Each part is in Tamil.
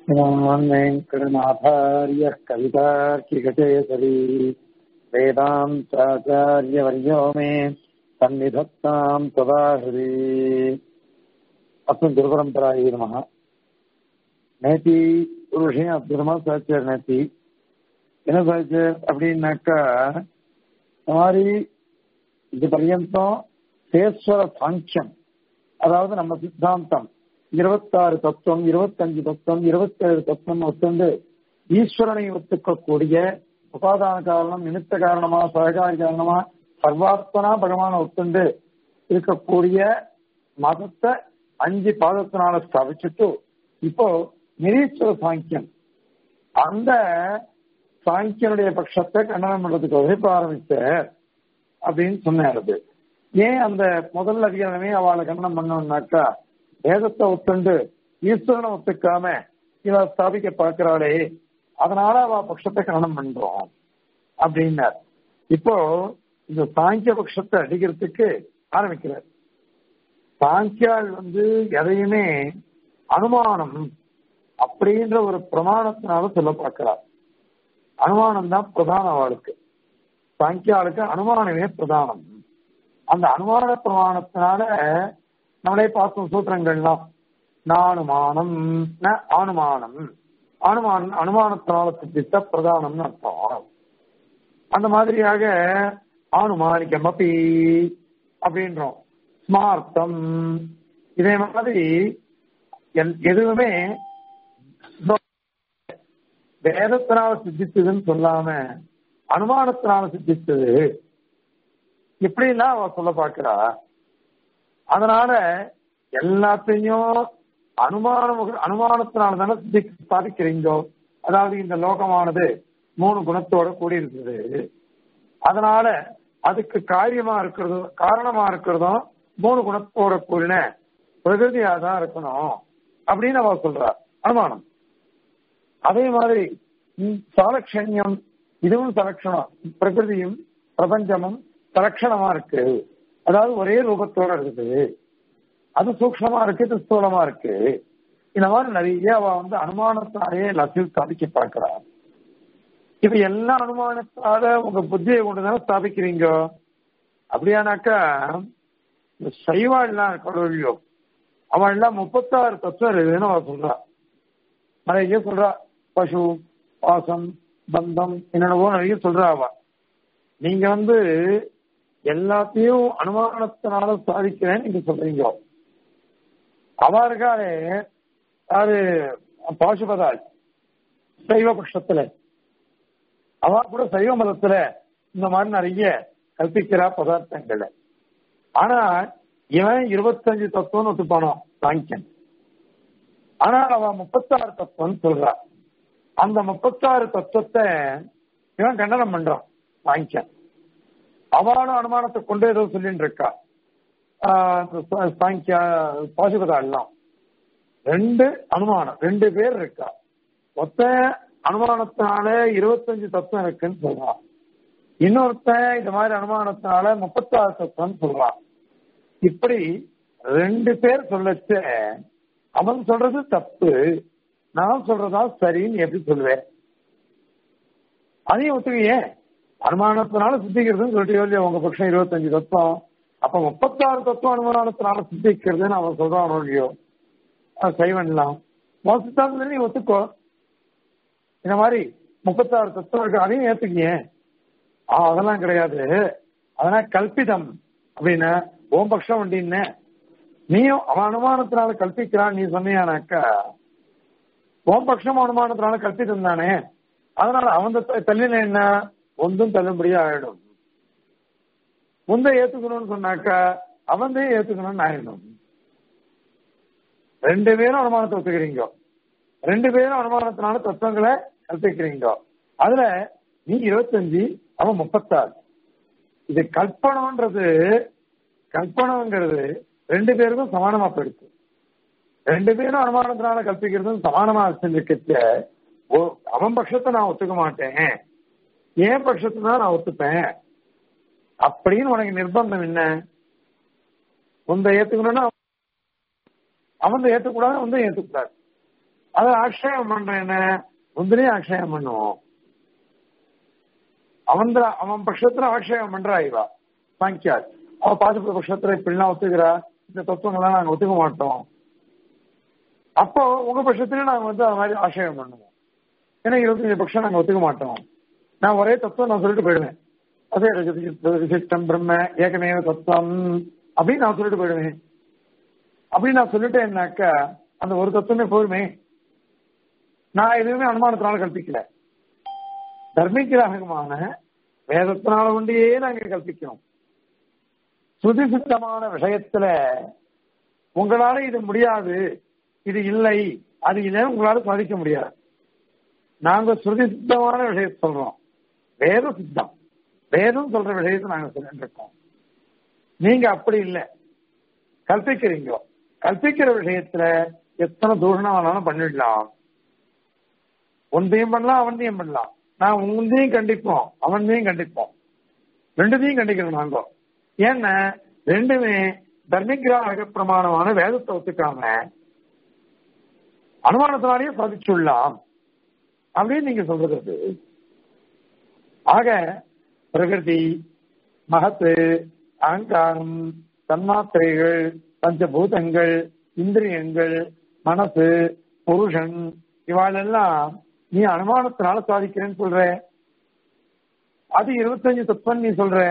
श्रीमान् वेङ्कटनाथार्यः कवितार्किकचेतरी वेदान्ताचार्यवर्यो मे सन्निधत्ताम् तदा हृदि अस्मिन् गुरुपरम्परायै नमः நேத்தி ஒரு விஷயம் அற்புதமா சாச்சார் நேத்தி என்ன சாச்சார் அப்படின்னாக்கா இந்த மாதிரி இது பர்யந்தம் சேஸ்வர சாங்கியம் அதாவது நம்ம சித்தாந்தம் இருபத்தாறு தத்துவம் இருபத்தஞ்சு தத்துவம் இருபத்தேழு தத்துவம் ஒத்துண்டு ஈஸ்வரனை ஒத்துக்கக்கூடிய உபாதான காரணம் நிமித்த காரணமா சககாரி காரணமா சர்வாத்மனா பகவான ஒத்துண்டு இருக்கக்கூடிய மதத்தை அஞ்சு பாதத்தினால ஸ்தாபிச்சுட்டு இப்போ நிரீஸ்வர சாங்கியம் அந்த சாங்கியனுடைய பட்சத்தை கண்டனம் பண்றதுக்கு உழைப்ப ஆரம்பிச்ச அப்படின்னு சொன்னாரு ஏன் அந்த முதல் அதிகாரமே அவளை கண்டனம் பண்ணோம்னாக்கா வேதத்தை ஒத்துண்டு ஈஸ்வரனை ஒத்துக்காம இவ ஸ்தாபிக்க பார்க்கிறாளே அதனால அவ பட்சத்தை கண்டனம் பண்றோம் அப்படின்னார் இப்போ இந்த சாங்கிய பட்சத்தை அடிக்கிறதுக்கு ஆரம்பிக்கிறார் சாங்கியால் வந்து எதையுமே அனுமானம் அப்படின்ற ஒரு பிரமாணத்தினால சொல்ல பார்க்கிறார் அனுமானம் தான் பிரதான அவளுக்கு சாங்கியாளுக்கு அனுமானமே பிரதானம் அந்த அனுமான பிரமாணத்தினால நம்மளே பார்த்தோம் சூத்திரங்கள்லாம் நானுமானம் அனுமானம் அனுமானம் அனுமானத்தினால சித்தித்த பிரதானம்னு அர்த்தம் அந்த மாதிரியாக ஆனுமானிக்கம் அப்பி அப்படின்றோம் ஸ்மார்த்தம் இதே மாதிரி எதுவுமே வேதத்தினால சித்திச்சதுன்னு சொல்லாம அனுமானத்தினால சித்திச்சது இப்படிலாம் அவ சொல்ல பார்க்கிறா அதனால எல்லாத்தையும் அனுமானம் அனுமானத்தினால தானே சித்தி சாதிக்கிறீங்கோ அதாவது இந்த லோகமானது மூணு குணத்தோட கூடி இருக்குது அதனால அதுக்கு காரியமா இருக்கிறதும் காரணமா இருக்கிறதும் மூணு குணத்தோட கூடின பிரகிருதியா தான் இருக்கணும் அப்படின்னு அவ சொல்றா அனுமானம் அதே மாதிரி சலட்சண்யம் இதுவும் சலட்சணம் பிரகிருதியும் பிரபஞ்சமும் சலட்சணமா இருக்கு அதாவது ஒரே ரூபத்தோட இருக்குது அது சூக்ஷமா இருக்கு இது ஸ்தூலமா இருக்கு இந்த மாதிரி நிறைய அவ வந்து அனுமானத்தாலே எல்லாத்தையும் ஸ்தாபிக்க பார்க்கிறா இப்ப எல்லா அனுமானத்தால உங்க புத்தியை கொண்டுதானே ஸ்தாபிக்கிறீங்க அப்படியானாக்கா இந்த சைவாள்லாம் கடவுளியோ அவன் எல்லாம் முப்பத்தாறு தத்துவம் இருக்குதுன்னு அவ சொல்றா நிறைய சொல்றா பசு பாசம் பந்தம் என்னென்னவோ நிறைய சொல்றா அவ நீங்க வந்து எல்லாத்தையும் அனுமானத்தினால சாதிக்கிறேன்னு நீங்க சொல்றீங்க அவ இருக்காரு யாரு பாசுபதாய் சைவ பட்சத்துல அவ கூட சைவ மதத்துல இந்த மாதிரி நிறைய கற்பிக்கிறா பதார்த்தங்கள் ஆனா இவன் இருபத்தஞ்சு தத்துவம்னு ஒத்துப்பானோ சாங்கியன் ஆனா அவ முப்பத்தாறு தத்துவம் சொல்றா அந்த முப்பத்தாறு தத்துவத்தை இவன் கண்டனம் பண்றான் சாங்கியன் அவனும் அனுமானத்தை கொண்டு ஏதோ சொல்லிட்டு இருக்கா சாங்கியா பாசுபதா எல்லாம் ரெண்டு அனுமானம் ரெண்டு பேர் இருக்கா மொத்த அனுமானத்தினால இருபத்தஞ்சு தத்துவம் இருக்குன்னு சொல்றான் இன்னொருத்தன் இந்த மாதிரி அனுமானத்தினால முப்பத்தாறு தத்துவம் சொல்றான் இப்படி ரெண்டு பேர் சொல்லச்ச அவன் சொல்றது தப்பு நான் சொல்றதா சரின்னு எப்படி சொல்லுவேன் அதையும் ஒத்துக்கையே அனுமானத்தினால சித்திக்கிறதுன்னு சொல்லிட்டு இல்லையா உங்க பட்சம் இருபத்தஞ்சு தத்துவம் அப்ப முப்பத்தாறு தத்துவம் அனுமானத்தினால சித்திக்கிறதுன்னு அவன் சொல்றான் இல்லையோ சைவன்லாம் மோசத்தாங்க நீ ஒத்துக்கோ இந்த மாதிரி முப்பத்தாறு தத்துவம் இருக்கு அதையும் ஏத்துக்கிய அதெல்லாம் கிடையாது அதெல்லாம் கல்பிதம் அப்படின்னு ஓம் பட்சம் அப்படின்னு நீயும் அவன் அனுமானத்தினால கல்பிக்கிறான் நீ சொன்னியானாக்கா ஓம் பட்சம் அனுமானத்தினால கல்பித்தம் தானே அதனால அவன் தள்ளின என்ன ஒன்றும் தள்ளுபடியா ஆயிடும் முந்தை ஏத்துக்கணும்னு சொன்னாக்கா அவன் ஏத்துக்கணும்னு ஆயிடும் ரெண்டு பேரும் அனுமானத்தை ஒத்துக்கிறீங்க ரெண்டு பேரும் அனுமானத்தினால தத்துவங்களை கற்பிக்கிறீங்க அதுல நீ இருபத்தஞ்சு அவன் முப்பத்தாறு இது கல்பனம்ன்றது கல்பனம்ங்கிறது ரெண்டு பேருக்கும் சமானமா போயிடுச்சு ரெண்டு பேரும் அனுமானத்தினால கற்பிக்கிறதும் சமானமா செஞ்சுக்கிட்ட அவன் பட்சத்தை நான் ஒத்துக்க மாட்டேன் ஏன் பட்சத்தை தான் நான் ஒத்துப்பேன் அப்படின்னு உனக்கு நிர்பந்தம் என்ன உந்த ஏத்துக்கணும்னா அவன் ஏத்துக்கூடாது வந்து ஏத்துக்கூடாது அதை ஆக்ஷேபம் பண்றேன் என்ன முந்திரியும் ஆக்ஷேபம் பண்ணுவோம் அவன் அவன் பட்சத்துல ஆக்ஷேபம் பண்றா இவா சாங்கியா அவ பாதுகாப்பு பட்சத்துல இப்படிலாம் ஒத்துக்கிறா இந்த தத்துவங்கள்லாம் நாங்க ஒத்துக்க மாட்டோம் அப்போ உங்க பட்சத்திலயும் நாங்க வந்து அது மாதிரி ஆக்ஷேபம் பண்ணுவோம் ஏன்னா இருபத்தஞ்சு பட்சம் நாங்க ஒத்துக்க மாட்டோம் நான் ஒரே தத்துவம் நான் சொல்லிட்டு போயிடுவேன் அதே விசிஷ்டம் பிரம்ம ஏகமேவ தத்துவம் அப்படின்னு நான் சொல்லிட்டு போயிடுவேன் அப்படின்னு நான் சொல்லிட்டேன்னாக்கா அந்த ஒரு தத்துவமே போதுமே நான் எதுவுமே அனுமானத்தினால கல்பிக்கல தர்மிகிராகமான வேதத்தினால கொண்டே நாங்க கல்பிக்கிறோம் சுதி சித்தமான விஷயத்துல உங்களால இது முடியாது இது இல்லை அது இல்லை உங்களால சாதிக்க முடியாது நாங்க சுருதி சித்தமான விஷயத்தை சொல்றோம் வேத சித்தம் வேதம் சொல்ற விஷயத்தை நாங்க சொல்லிட்டு இருக்கோம் நீங்க அப்படி இல்லை கல்பிக்கிறீங்க கல்பிக்கிற விஷயத்துல எத்தனை தூஷணம் வேணாலும் பண்ணிடலாம் ஒன்றையும் பண்ணலாம் அவன்தையும் பண்ணலாம் நான் உந்தையும் கண்டிப்போம் அவன்தையும் கண்டிப்போம் ரெண்டுத்தையும் கண்டிக்கிறோம் நாங்க ஏன்னா ரெண்டுமே தர்மிகிராக பிரமாணமான வேதத்தை ஒத்துக்காம அனுமானத்தினாலேயே சாதிச்சுள்ளலாம் அப்படின்னு நீங்க சொல்றது அது. ஆக பிரகிருதி மகத்து அகங்காரம் தன்மாத்திரைகள் பஞ்சபூதங்கள் இந்திரியங்கள் மனசு புருஷன் இவாளெல்லாம் நீ அனுமானத்தினால சாதிக்கிறேன்னு சொல்ற அது இருபத்தஞ்சு தத்துவம் நீ சொல்ற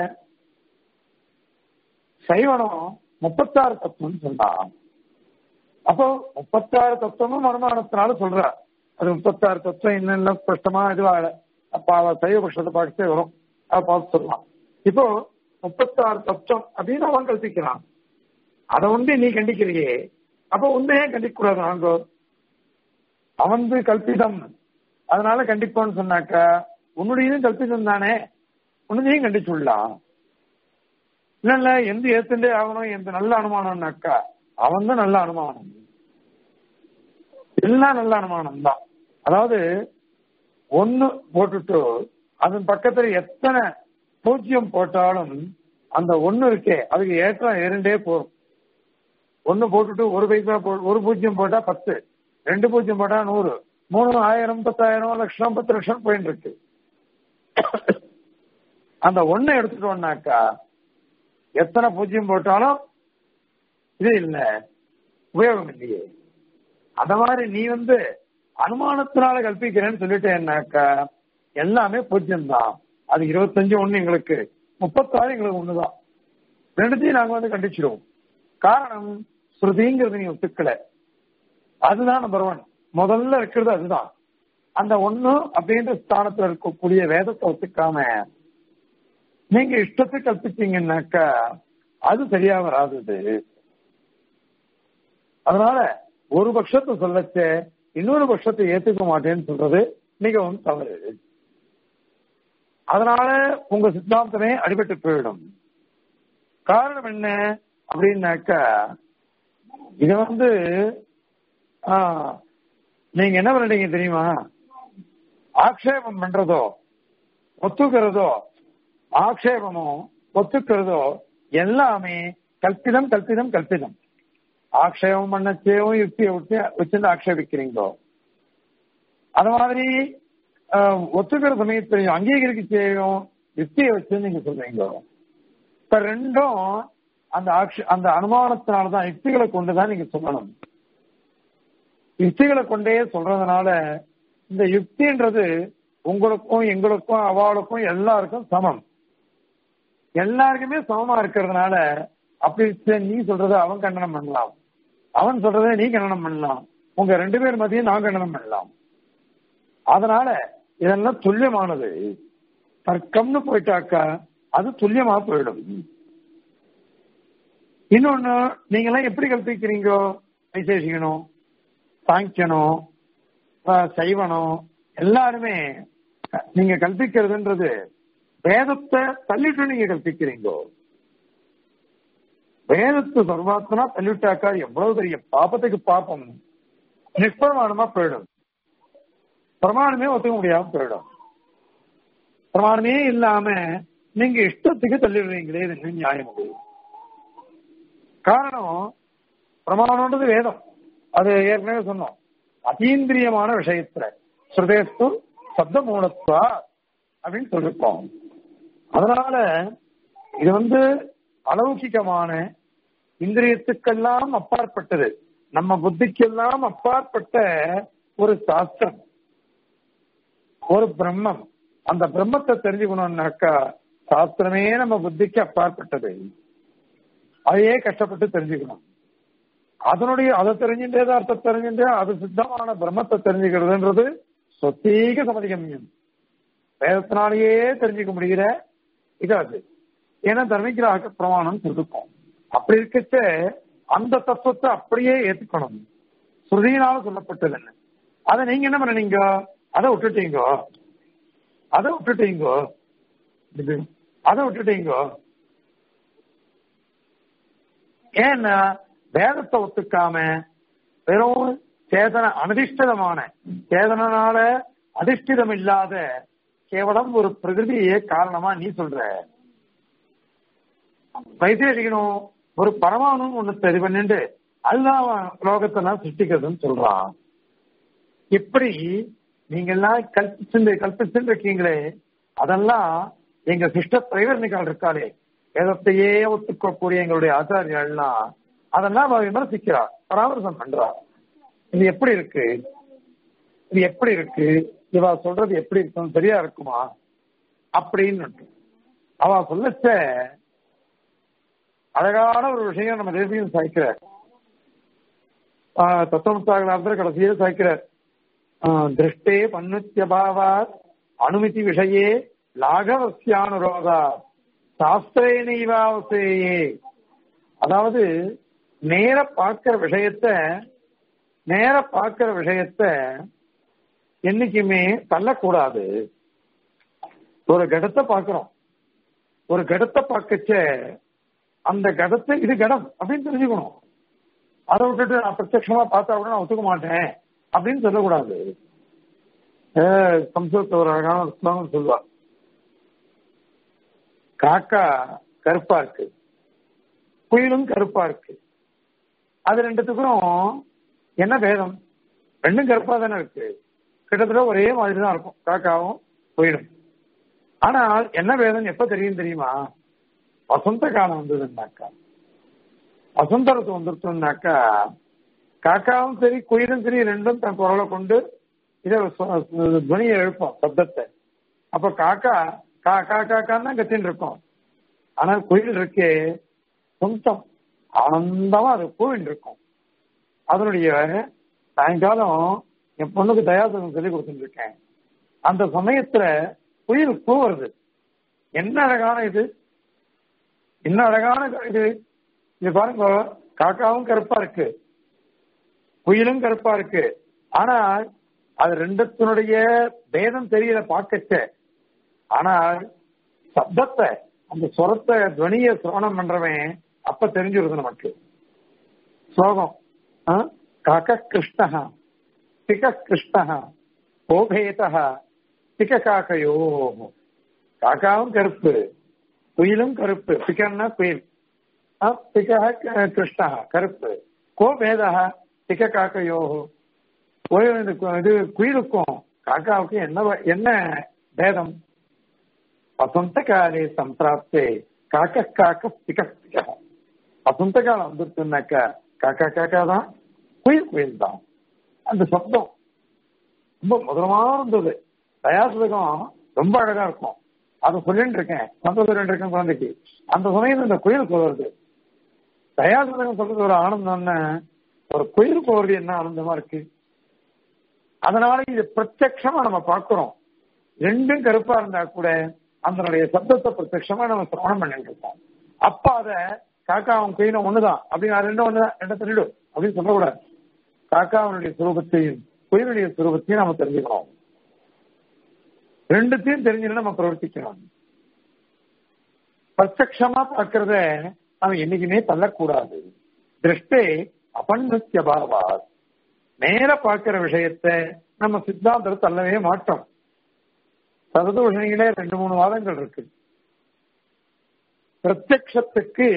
சைவனம் முப்பத்தாறு தத்துவம் சொன்னான் அப்போ முப்பத்தாறு தத்துவமும் அனுமானத்தினால சொல்ற அது முப்பத்தாறு தத்துவம் என்னென்ன ஸ்பஷ்டமா இதுவாக அப்ப அவ சைவ பட்சத்தை பார்த்துட்டே வரும் அதை பார்த்து சொல்லலாம் இப்போ முப்பத்தாறு தத்துவம் அப்படின்னு அவன் கல்பிக்கிறான் அதை வந்து நீ கண்டிக்கிறியே அப்போ உன்னையே கண்டிக்க கூடாது நாங்கோ அவன் கல்பிதம் அதனால கண்டிப்போன்னு சொன்னாக்கா உன்னுடையதும் கல்பிதம் தானே உன்னதையும் கண்டிச்சு விடலாம் இல்ல இல்ல எந்த ஏத்துண்டே ஆகணும் எந்த நல்ல அனுமானம்னாக்கா அவன் தான் நல்ல அனுமானம் எல்லாம் நல்ல அனுமானம் தான் அதாவது ஒன்னு போட்டுட்டு அதன் பக்கத்துல எத்தனை பூஜ்ஜியம் போட்டாலும் அந்த ஒண்ணு இருக்கே அதுக்கு ஏற்றம் இரண்டே போகும் ஒண்ணு போட்டுட்டு ஒரு பைசா போ ஒரு பூஜ்ஜியம் போட்டா பத்து ரெண்டு பூஜ்ஜியம் போட்டா நூறு மூணு ஆயிரம் பத்தாயிரம் லட்சம் பத்து லட்சம் போயிட்டு இருக்கு அந்த ஒண்ணை எடுத்துட்டோம்னாக்கா எத்தனை பூஜ்ஜியம் போட்டாலும் இது இல்லை உபயோகம் இல்லையே அத மாதிரி நீ வந்து அனுமானத்தினால கல்பிக்கிறேன்னு சொல்லிட்டேன்னாக்கா எல்லாமே பூஜ்ஜியம் தான் அது இருபத்தஞ்சு ஒண்ணு எங்களுக்கு முப்பத்தாறு எங்களுக்கு ஒண்ணுதான் ரெண்டுத்தையும் நாங்க வந்து கண்டிச்சிடுவோம் காரணம் ஸ்ருதிங்கிறது நீ ஒத்துக்கல அதுதான் நம்பர் ஒன் முதல்ல இருக்கிறது அதுதான் அந்த ஒண்ணு அப்படின்ற ஸ்தானத்துல இருக்கக்கூடிய வேதத்தை ஒத்துக்காம நீங்க இஷ்டத்தை கல்பிச்சீங்கன்னாக்கா அது சரியா வராது அதனால ஒரு பட்சத்தை சொல்லச்ச இன்னொரு பட்சத்தை ஏத்துக்க மாட்டேன்னு சொல்றது மிகவும் தவறு அதனால உங்க சித்தாந்தமே அடிபட்டு போயிடும் காரணம் என்ன அப்படின்னாக்கா இது வந்து நீங்க என்ன பண்ணிட்டீங்க தெரியுமா ஆக்ஷேபம் பண்றதோ ஒத்துக்கிறதோ ஆக்ஷேபமோ ஒத்துக்கிறதோ எல்லாமே கல்பிதம் கல்பிதம் கல்பிதம் ஆக்ஷேபம் பண்ணச்சேவும் யுக்தியை விட்டு வச்சிருந்து ஆக்ஷேபிக்கிறீங்களோ அது மாதிரி ஒத்துக்கிற சமயத்திலையும் அங்கீகரிக்கச்சேயும் யுக்தியை வச்சு நீங்க சொல்றீங்களோ இப்ப ரெண்டும் அந்த ஆக்ஷ அந்த அனுமானத்தினாலதான் யுக்திகளை கொண்டுதான் நீங்க சொல்லணும் யுக்திகளை கொண்டே சொல்றதுனால இந்த யுக்தின்றது உங்களுக்கும் எங்களுக்கும் அவளுக்கும் எல்லாருக்கும் சமம் எல்லாருக்குமே சமமா இருக்கிறதுனால அப்படி நீ சொல்றத அவன் கண்டனம் பண்ணலாம் அவன் சொல்றதை நீ கண்டனம் பண்ணலாம் உங்க ரெண்டு பேர் மத்தியும் நான் கண்டனம் பண்ணலாம் அதனால இதெல்லாம் துல்லியமானது தர்க்கம்னு போயிட்டாக்கா அது துல்லியமா போயிடும் இன்னொன்னு நீங்க எல்லாம் எப்படி கல்பிக்கிறீங்கோ வைசேஷிக்கணும் சாங்கியனும் சைவனும் எல்லாருமே நீங்க கல்பிக்கிறதுன்றது வேதத்தை தள்ளிட்டு நீங்க கல்பிக்கிறீங்கோ வேதத்து சர்வாத்மனா தள்ளிவிட்டாக்கா எவ்வளவு பெரிய பாப்பத்துக்கு பாப்பம் நிஷ்பிரமாணமா போயிடும் பிரமாணமே ஒத்துக்க முடியாம போயிடும் பிரமாணமே இல்லாம நீங்க இஷ்டத்துக்கு தள்ளிடுறீங்களே இது என்ன நியாயம் அது காரணம் பிரமாணம்ன்றது வேதம் அது ஏற்கனவே சொன்னோம் அதீந்திரியமான விஷயத்துல ஸ்ருதேஸ்து சப்த மூலத்துவா அப்படின்னு சொல்லிருக்கோம் அதனால இது வந்து அலௌகிகமான இந்திரியத்துக்கெல்லாம் அப்பாற்பட்டது நம்ம புத்திக்கெல்லாம் அப்பாற்பட்ட ஒரு சாஸ்திரம் ஒரு பிரம்மம் அந்த பிரம்மத்தை தெரிஞ்சுக்கணும்னாக்கா சாஸ்திரமே நம்ம புத்திக்கு அப்பாற்பட்டது அதையே கஷ்டப்பட்டு தெரிஞ்சுக்கணும் அதனுடைய அதை தெரிஞ்சுட்டே தான் அர்த்தம் தெரிஞ்சுட்டே அது சித்தமான பிரம்மத்தை தெரிஞ்சுக்கிறதுன்றது சொத்தீக சமதிகமியம் வேதத்தினாலேயே தெரிஞ்சுக்க முடிகிற இது அது ஏன்னா தர்மிகிராக பிரமாணம் சொல்லிருக்கோம் அப்படி இருக்கச்ச அந்த தத்துவத்தை அப்படியே ஏத்துக்கணும் ஸ்ருதியினால சொல்லப்பட்டது என்ன அதை நீங்க என்ன பண்ணீங்க அதை விட்டுட்டீங்க அதை விட்டுட்டீங்க இது அதை விட்டுட்டீங்க ஏன்னா வேதத்தை ஒத்துக்காம வெறும் சேதன அனதிஷ்டிதமான சேதனால அதிஷ்டிதம் இல்லாத கேவலம் ஒரு பிரகிருதியே காரணமா நீ சொல்ற வைத்தேசிக்கணும் ஒரு பரமாணு ஒண்ணு சரி பண்ணிட்டு அதுதான் லோகத்தை நான் சிருஷ்டிக்கிறதுன்னு சொல்றான் இப்படி நீங்க எல்லாம் கல்பிச்சு கல்பிச்சுட்டு இருக்கீங்களே அதெல்லாம் எங்க சிஷ்ட பிரைவர்ணிகள் இருக்காளே வேதத்தையே ஒத்துக்கக்கூடிய எங்களுடைய ஆச்சாரியர்கள்லாம் அதெல்லாம் அவ விமர்சிக்கிறா பராமரிசம் பண்றா இது எப்படி இருக்கு இது எப்படி இருக்கு இவ சொல்றது எப்படி இருக்கும் சரியா இருக்குமா அப்படின்னு அவ சொல்லச்ச அழகான ஒரு விஷயம் நம்ம தேசியம் சாய்க்கிறார் தத்துவமுத்தாகலாப்தர் கடைசியே சாய்க்கிறார் திருஷ்டே பன்னுத்தியபாவா அனுமதி விஷயே லாகவசியானுரோதா சாஸ்திரேனைவாவசேயே அதாவது நேர பார்க்கிற விஷயத்த நேர பார்க்கிற விஷயத்த என்னைக்குமே தள்ளக்கூடாது ஒரு கடத்தை பார்க்கிறோம் ஒரு கடத்தை பார்க்கச்ச அந்த கடத்தை இது கடம் அப்படின்னு தெரிஞ்சுக்கணும் அதை விட்டுட்டு நான் பிரத்யட்சமா பார்த்தா கூட நான் ஒத்துக்க மாட்டேன் அப்படின்னு சொல்லக்கூடாது சம்ஸ்கிருத்த ஒரு அழகான ஸ்லோகம் சொல்லுவா காக்கா கருப்பா இருக்கு குயிலும் கருப்பா இருக்கு அது ரெண்டுத்துக்கும் என்ன பேதம் ரெண்டும் கருப்பா தானே இருக்கு கிட்டத்தட்ட ஒரே மாதிரி தான் இருக்கும் காக்காவும் குயிலும் ஆனால் என்ன பேதம் எப்ப தெரியும் தெரியுமா வசந்த காலம் வந்ததுன்னாக்கா வசந்த ருத்து வந்துருச்சுனாக்கா காக்காவும் சரி குயிலும் சரி ரெண்டும் தன் குரலை கொண்டு இதை துவனியை எழுப்போம் சப்தத்தை அப்ப காக்கா கா கா காக்கான்னு தான் கத்தின்னு இருக்கும் ஆனால் குயில் இருக்கே சொந்தம் ஆனந்தமா அது கூவின் இருக்கும் அதனுடைய சாயங்காலம் என் பொண்ணுக்கு தயாசனம் சொல்லி கொடுத்துட்டு இருக்கேன் அந்த சமயத்துல குயில் கூவுறது என்ன அழகான இது என்ன அழகான இது இது பாருங்க காக்காவும் கருப்பா இருக்கு குயிலும் கருப்பா இருக்கு ஆனால் அது ரெண்டத்தினுடைய பேதம் தெரியல பார்க்கச்ச ஆனால் சப்தத்தை அந்த சுரத்தை துவனிய சிரவணம் பண்றவன் அப்ப தெரிஞ்சிருது நமக்கு ஸ்லோகம் காக்க கிருஷ்ணா திக கிருஷ்ணா கோபேதா திக காக்கையோ காக்காவும் கருப்பு குயிலும் கருப்பு பிகன்னா குயில் பிக கிருஷ்ணா கருப்பு கோபேதா திக காக்கையோ இது குயிலுக்கும் காக்காவுக்கும் என்ன என்ன பேதம் வசந்த காலே சம்பிராப்தே காக்க காக்க பிக பிக வசந்த காலம் வந்துருச்சுனாக்கா காக்கா காக்கா தான் குயில் குயில் தான் அந்த சப்தம் ரொம்ப மதுரமா இருந்தது தயாசுதகம் ரொம்ப அழகா இருக்கும் அதை சொல்லிட்டு இருக்கேன் சந்தோஷம் இருக்கேன் குழந்தைக்கு அந்த சமயம் இந்த குயில் சொல்றது தயாசுதகம் சொல்றது ஒரு ஆனந்தம்னு ஒரு குயில் போறது என்ன ஆனந்தமா இருக்கு அதனால இது பிரத்யமா நம்ம பார்க்கிறோம் ரெண்டும் கருப்பா இருந்தா கூட அதனுடைய சப்தத்தை பிரத்யமா நம்ம சிரவணம் பண்ணிட்டு இருக்கோம் அப்ப அத காக்காவும் குயினும் ஒண்ணுதான் அப்படின்னு ரெண்டும் ஒண்ணுதான் ரெண்டும் சொல்லிடும் அப்படின்னு சொல்லக்கூடாது காக்காவனுடைய சுரூபத்தையும் குயினுடைய சுரூபத்தையும் நம்ம தெரிஞ்சுக்கணும் ரெண்டுத்தையும் தெரிஞ்சுன்னு நம்ம பிரவர்த்திக்கணும் பிரத்யமா பார்க்கறத நம்ம என்னைக்குமே தள்ளக்கூடாது திருஷ்டே அபன்னுத்திய பாவா நேர பார்க்கிற விஷயத்த நம்ம சித்தாந்தத்தை தள்ளவே மாட்டோம் சததோஷணிகளே ரெண்டு மூணு வாதங்கள் இருக்கு பிரத்யக்ஷத்துக்கு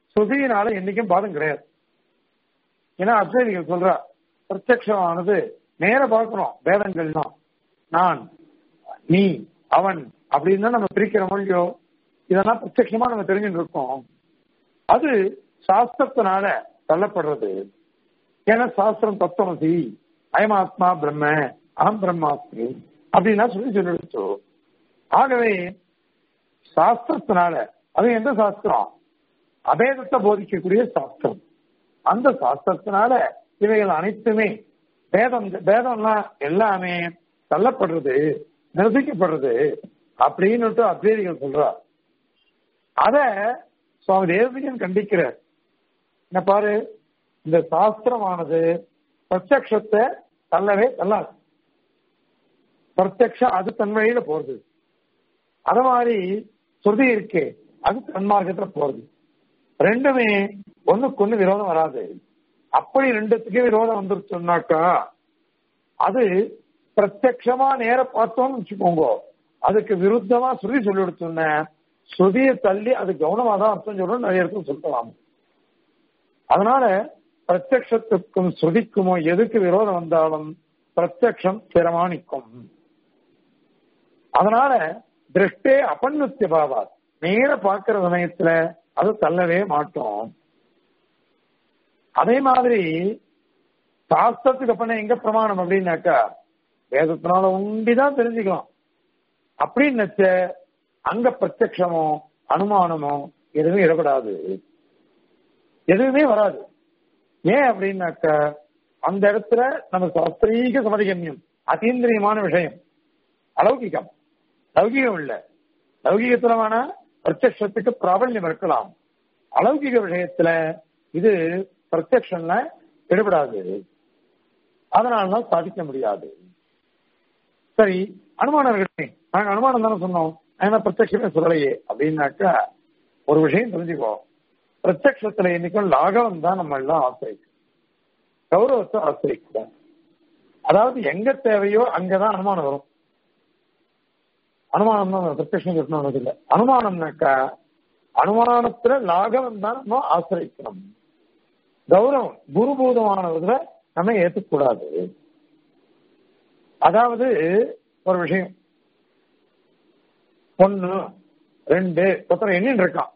சுதியினால என்னைக்கும் பாதம் கிடையாது ஏன்னா அத்வைதிகள் சொல்றா பிரத்யக்ஷமானது நேர பார்க்கிறோம் வேதங்கள்லாம் நான் நீ அவன் அப்படின்னு தான் நம்ம பிரிக்கிற மொழியோ இதெல்லாம் பிரத்யட்சமா நம்ம தெரிஞ்சுட்டு இருக்கோம் அது சாஸ்திரத்தினால தள்ளப்படுறது ஏன்னா சாஸ்திரம் தத்துவமசி அயமாத்மா பிரம்ம அகம் பிரம்மாஸ்மி அப்படின்னா சொல்லி சொல்லிடுச்சோ ஆகவே சாஸ்திரத்தினால அது எந்த சாஸ்திரம் அபேதத்தை போதிக்கக்கூடிய சாஸ்திரம் அந்த சாஸ்திரத்தினால இவைகள் அனைத்துமே வேதம் வேதம்லாம் எல்லாமே தள்ளப்படுறது நிரசிக்கப்படுறது அப்படின்னு அத்வைதிகள் சொல்றார் அத சுவாமி தேவதையும் கண்டிக்கிறார் என்ன பாரு இந்த சாஸ்திரமானது பிரத்யக்ஷத்தை தள்ளவே தள்ளாது பிரத்யக்ஷம் அது தன் வழியில போறது அத மாதிரி ஸ்ருதி இருக்கே அது தன்மார்க்கத்துல போறது ரெண்டுமே ஒண்ணுக்கு ஒண்ணு விரோதம் வராது அப்படி ரெண்டுத்துக்கே விரோதம் வந்துருச்சுன்னாக்கா அது பிரத்யக்ஷமா நேர பார்த்தோம்னு வச்சுக்கோங்க அதுக்கு விருத்தமா ஸ்ருதி சொல்லி கொடுத்தோன்ன ஸ்ருதியை தள்ளி அது கவனமா தான் அர்த்தம் சொல்லணும் நிறைய இடத்துல சொல்லலாம் அதனால பிரத்யக்ஷத்துக்கும் ஸ்ருதிக்குமோ எதுக்கு விரோதம் வந்தாலும் பிரத்யக்ஷம் ஸ்திரமா நிற்கும் அதனால திருஷ்டே அபன்னுத்திய பாவா நேர பார்க்கிற சமயத்துல அது தள்ளவே மாட்டோம் அதே மாதிரி சாஸ்திரத்துக்கு அப்ப எங்க பிரமாணம் அப்படின்னாக்கா வேதத்தினால உண்டிதான் தெரிஞ்சுக்கலாம் அப்படின்னு நினைச்ச அங்க பிரத்யக்ஷமோ அனுமானமோ எதுவுமே இடப்படாது எதுவுமே வராது ஏன் அப்படின்னாக்க அந்த இடத்துல நம்ம சாஸ்திரீக சமதிகன்யம் அதீந்திரியமான விஷயம் அலௌகிகம் லௌகிகம் இல்ல லௌகிகத்துல வேணா பிரத்யக்ஷத்துக்கு பிராபல்யம் இருக்கலாம் அலௌகிக விஷயத்துல இது பிரத்யக்ஷம்ல ஈடுபடாது அதனாலதான் சாதிக்க முடியாது சரி அனுமானம் இருக்கட்டும் நாங்க அனுமானம் தானே சொன்னோம் ஏன்னா பிரத்யட்சமே சொல்லலையே அப்படின்னாக்கா ஒரு விஷயம் தெரிஞ்சுக்கோ பிரத்யக்ஷத்துல என்னைக்கும் லாகவம் தான் நம்ம எல்லாம் ஆசிரியம் கௌரவத்தை ஆசிரியம் அதாவது எங்க தேவையோ அங்கதான் அனுமானம் வரும் அனுமானம் தான் பிரத்யட்சம் சொல்லணும் இல்லை அனுமானம்னாக்கா அனுமானத்துல லாகவம் தான் நம்ம ஆசிரியக்கணும் கௌரவம் குருபூதமானவர்களை நம்ம ஏத்துக்கூடாது அதாவது ஒரு விஷயம் ஒன்னு ரெண்டு ஒருத்தர் எண்ணின்னு இருக்கான்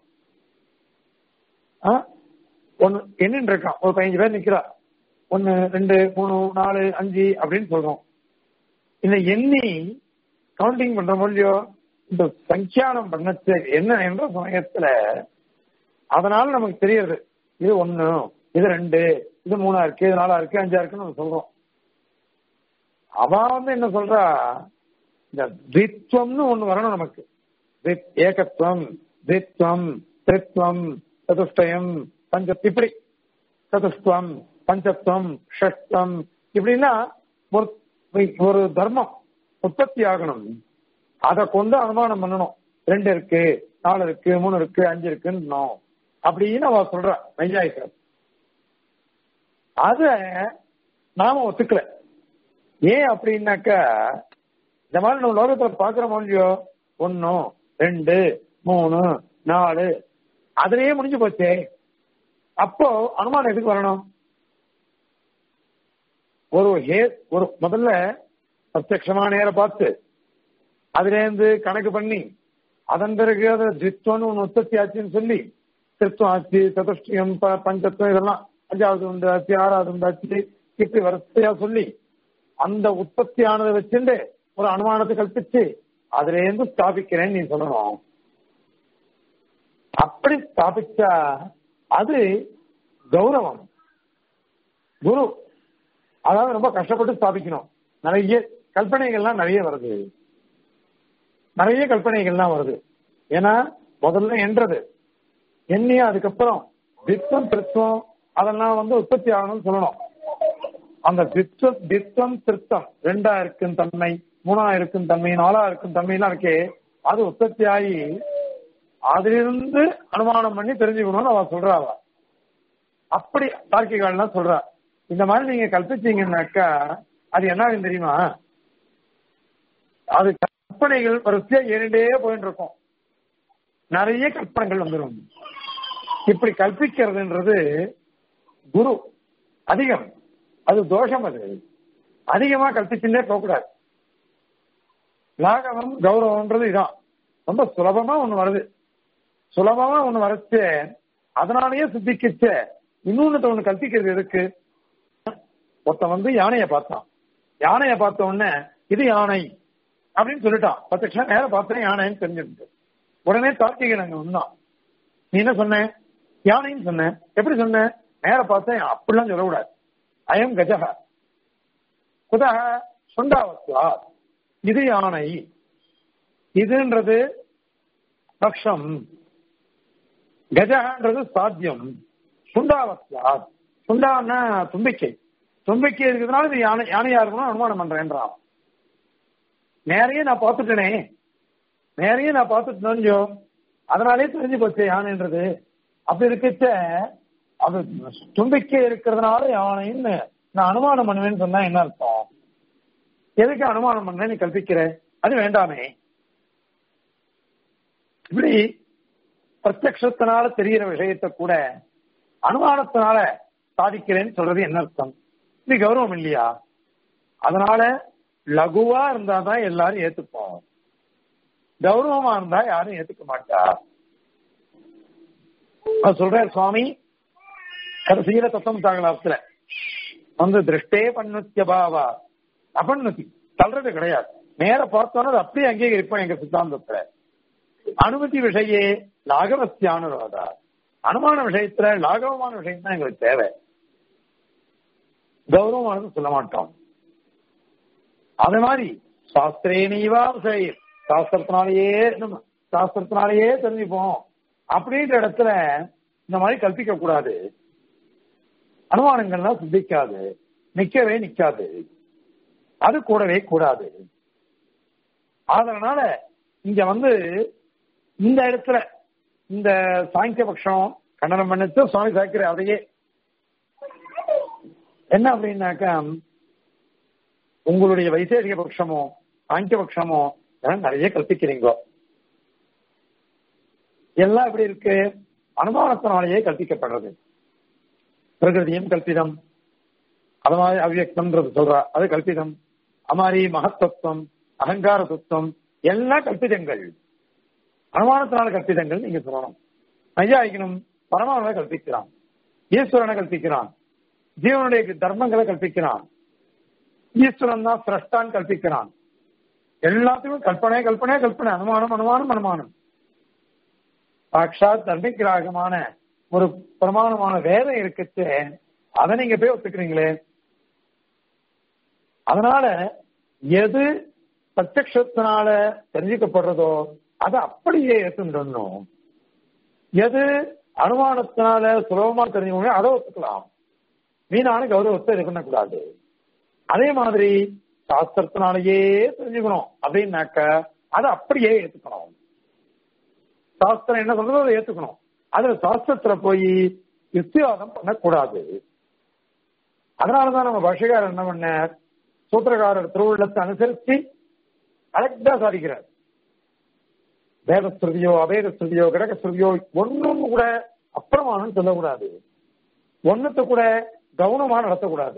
ஒன்னு எண்ணின்னு இருக்கான் ஒரு பதினஞ்சு பேர் நிக்கிறா ஒன்னு ரெண்டு மூணு நாலு அஞ்சு அப்படின்னு சொல்றோம் இந்த எண்ணி கவுண்டிங் பண்ற மொழியோ இந்த சங்கியானம் பண்ணச்சு என்ன என்ற சமயத்துல அதனால நமக்கு தெரியுது இது ஒண்ணு இது ரெண்டு இது மூணா இருக்கு இது நாலா இருக்கு அஞ்சா இருக்குன்னு நம்ம சொல்றோம் அவ வந்து என்ன சொல்றா இந்த தித்வம்னு ஒண்ணு வரணும் நமக்கு ஏகத்துவம் தித்வம் திரித்வம் சதுஷ்டயம் பஞ்ச இப்படி சதுஷ்டம் பஞ்சத்துவம் ஷஷ்டம் இப்படின்னா ஒரு ஒரு தர்மம் உற்பத்தி ஆகணும் அதை கொண்டு அனுமானம் பண்ணணும் ரெண்டு இருக்கு நாலு இருக்கு மூணு இருக்கு அஞ்சு இருக்குன்னு அப்படின்னு அவ சொல்ற நையாயிக்கிறார் அத நாம ஒத்துக்கல ஏன் அப்படின்னாக்கா இந்த மாதிரி நம்ம லோகத்துல பாக்குற இல்லையோ ஒன்னு ரெண்டு மூணு நாலு அதுலயே முடிஞ்சு போச்சே அப்போ அனுமானம் எதுக்கு வரணும் ஒரு ஹே ஒரு முதல்ல பிரத்யமா நேர பார்த்து அதுல இருந்து கணக்கு பண்ணி அதன் பிறகு அதை தித்வம்னு ஒன்று உற்பத்தி ஆச்சுன்னு சொல்லி திருத்தம் ஆச்சு சதுஷ்டியம் பஞ்சத்துவம் இதெல்லாம் அஞ்சாவது உண்டு ஆச்சு ஆறாவது உண்டாச்சு இப்படி வரிசையா சொல்லி அந்த உற்பத்தி ஆனதை வச்சுட்டு ஒரு அனுமானத்தை கல்பிச்சு அதுல இருந்து ஸ்தாபிக்கிறேன்னு நீ சொல்லணும் அப்படி ஸ்தாபிச்சா அது கௌரவம் குரு அதாவது ரொம்ப கஷ்டப்பட்டு ஸ்தாபிக்கணும் நிறைய கல்பனைகள்லாம் நிறைய வருது நிறைய கல்பனைகள்லாம் வருது ஏன்னா முதல்ல என்றது எண்ணியா அதுக்கப்புறம் தித்தம் திருத்தம் அதெல்லாம் வந்து உற்பத்தி ஆகணும்னு சொல்லணும் அந்த தித்தம் தித்தம் திருத்தம் ரெண்டா இருக்கும் தன்மை மூணா இருக்கும் தன்மை நாலா இருக்கும் தன்மைலாம் இருக்கே அது உற்பத்தி ஆகி அதிலிருந்து அனுமானம் பண்ணி தெரிஞ்சுக்கணும்னு அவ சொல்றா அவ அப்படி தார்க்கிகால்லாம் சொல்றா இந்த மாதிரி நீங்க கல்பிச்சீங்கன்னாக்கா அது என்ன ஆகும் தெரியுமா அது கற்பனைகள் வரிசையா ஏறிண்டே போயிட்டு இருக்கும் நிறைய கற்பனைகள் வந்துடும் இப்படி கற்பிக்கிறதுன்றது குரு அதிகம் அது தோஷம் அது அதிகமா கல்பிச்சுட்டே போகக்கூடாது லாகவம் கௌரவம்ன்றது இதான் ரொம்ப சுலபமா ஒண்ணு வருது சுலபமா ஒண்ணு வரச்சு அதனாலயே சித்திக்கிச்ச இன்னொன்னு ஒண்ணு கல்பிக்கிறது எதுக்கு ஒருத்தன் வந்து யானையை பார்த்தான் யானையை பார்த்த உடனே இது யானை அப்படின்னு சொல்லிட்டான் பத்து லட்சம் நேரம் பார்த்தேன் யானைன்னு தெரிஞ்சுட்டு உடனே கார்த்திகன் அங்க வந்தான் நீ என்ன சொன்ன யானைன்னு சொன்ன எப்படி சொன்ன நேர பார்த்தேன் அப்படிலாம் சொல்லக்கூடாது அயம் கஜக குதக சுண்டாவத்வா இது யானை இதுன்றது பக்ஷம் கஜகன்றது சாத்தியம் சுண்டாவத்வா சுண்டான்னா தும்பிக்கை தும்பிக்கை இருக்கிறதுனால இது யானை யானையா இருக்கணும் அனுமானம் பண்றேன்றான் நேரையே நான் பார்த்துட்டேனே நேரையே நான் பார்த்துட்டேனோ அதனாலே தெரிஞ்சு போச்சு யானைன்றது அப்படி இருக்கச்ச அது தும்பிக்கை இருக்கிறதுனால யானைன்னு நான் அனுமானம் பண்ணுவேன்னு சொன்னா என்ன அர்த்தம் எதுக்கு அனுமானம் பண்ண நீ கல்பிக்கிற அது வேண்டாமே இப்படி பிரத்யக்ஷத்தினால தெரிகிற விஷயத்தை கூட அனுமானத்தினால சாதிக்கிறேன்னு சொல்றது என்ன அர்த்தம் இது கௌரவம் இல்லையா அதனால லகுவா இருந்தாதான் எல்லாரும் ஏத்துப்போம் கௌரவமா இருந்தா யாரும் ஏத்துக்க மாட்டா சொல்ற சுவாமி கடைசியில தத்தம் தாங்கலாத்துல வந்து திருஷ்டே பண்ணுத்திய பாவா அபண்ணுதி தள்ளுறது கிடையாது நேர பார்த்தோன்னா அது அப்படியே அங்கீகரிப்போம் எங்க சித்தாந்தத்துல அனுமதி விஷயே லாகவஸ்தியானுரோதா அனுமான விஷயத்துல லாகவமான விஷயம் தான் எங்களுக்கு தேவை கௌரவமானது சொல்ல மாட்டோம் அது மாதிரி சாஸ்திரேனீவா விஷய சாஸ்திரத்தினாலேயே நம்ம சாஸ்திரத்தினாலேயே தெரிஞ்சுப்போம் அப்படின்ற இடத்துல இந்த மாதிரி கல்பிக்க கூடாது அனுமானங்கள்லாம் சித்திக்காது நிக்கவே நிக்காது அது கூடவே கூடாது அதனால இங்க வந்து இந்த இடத்துல இந்த சாங்கிய பட்சம் கண்டனம் பண்ணிட்டு சுவாமி சாய்க்கிற அதையே என்ன அப்படின்னாக்கா உங்களுடைய வைசேஷிக பட்சமோ சாங்கிய பட்சமோ இதெல்லாம் நிறைய கற்பிக்கிறீங்க எல்லாம் எப்படி இருக்கு அனுமானத்தினாலேயே கற்பிக்கப்படுறது பிரகிருதியும் கல்பிதம் அது மாதிரி அவ்வியக்தம்ன்றது சொல்றா அது கல்பிதம் அது மாதிரி மகத்தத்துவம் அகங்கார தத்துவம் எல்லாம் கல்பிதங்கள் அனுமானத்தினால கற்பிதங்கள் நீங்க சொல்லணும் நையாயிக்கணும் பரமானவை கல்பிக்கிறான் ஈஸ்வரனை கல்பிக்கிறான் ஜீவனுடைய தர்மங்களை கல்பிக்கிறான் ஈஸ்வரன் தான் சிரஷ்டான் கல்பிக்கிறான் எல்லாத்துக்கும் கல்பனை கல்பனை கல்பனை அனுமானம் அனுமானம் அனுமானம் சாட்சாத் தர்மிகிராகமான ஒரு பிரமாணமான வேதம் இருக்குச்சு அதை நீங்க போய் ஒத்துக்கிறீங்களே அதனால எது பிரத்யக்ஷத்தினால தெரிஞ்சுக்கப்படுறதோ அதை அப்படியே ஏற்றுண்டணும் எது அனுமானத்தினால சுலபமா தெரிஞ்சுக்கணும் அதை ஒத்துக்கலாம் வீணான கௌரவத்தை இது பண்ணக்கூடாது அதே மாதிரி சாஸ்திரத்தினாலேயே தெரிஞ்சுக்கணும் அப்படின்னாக்க அதை அப்படியே ஏத்துக்கணும் சாஸ்திரம் என்ன சொல்றதோ அதை ஏத்துக்கணும் அதுல சாஸ்திரத்துல போய் யுக்திவாதம் பண்ணக்கூடாது அதனாலதான் நம்ம பாஷகாரர் என்ன பண்ணார் சூத்திரகாரர் திருவுள்ளத்தை அனுசரிச்சு கரெக்டா சாதிக்கிறார் வேத ஸ்ருதியோ அபேத ஸ்ருதியோ கிரக ஸ்ருதியோ ஒன்னும் கூட அப்புறமானு சொல்லக்கூடாது ஒன்னத்தை கூட கவனமா நடத்தக்கூடாது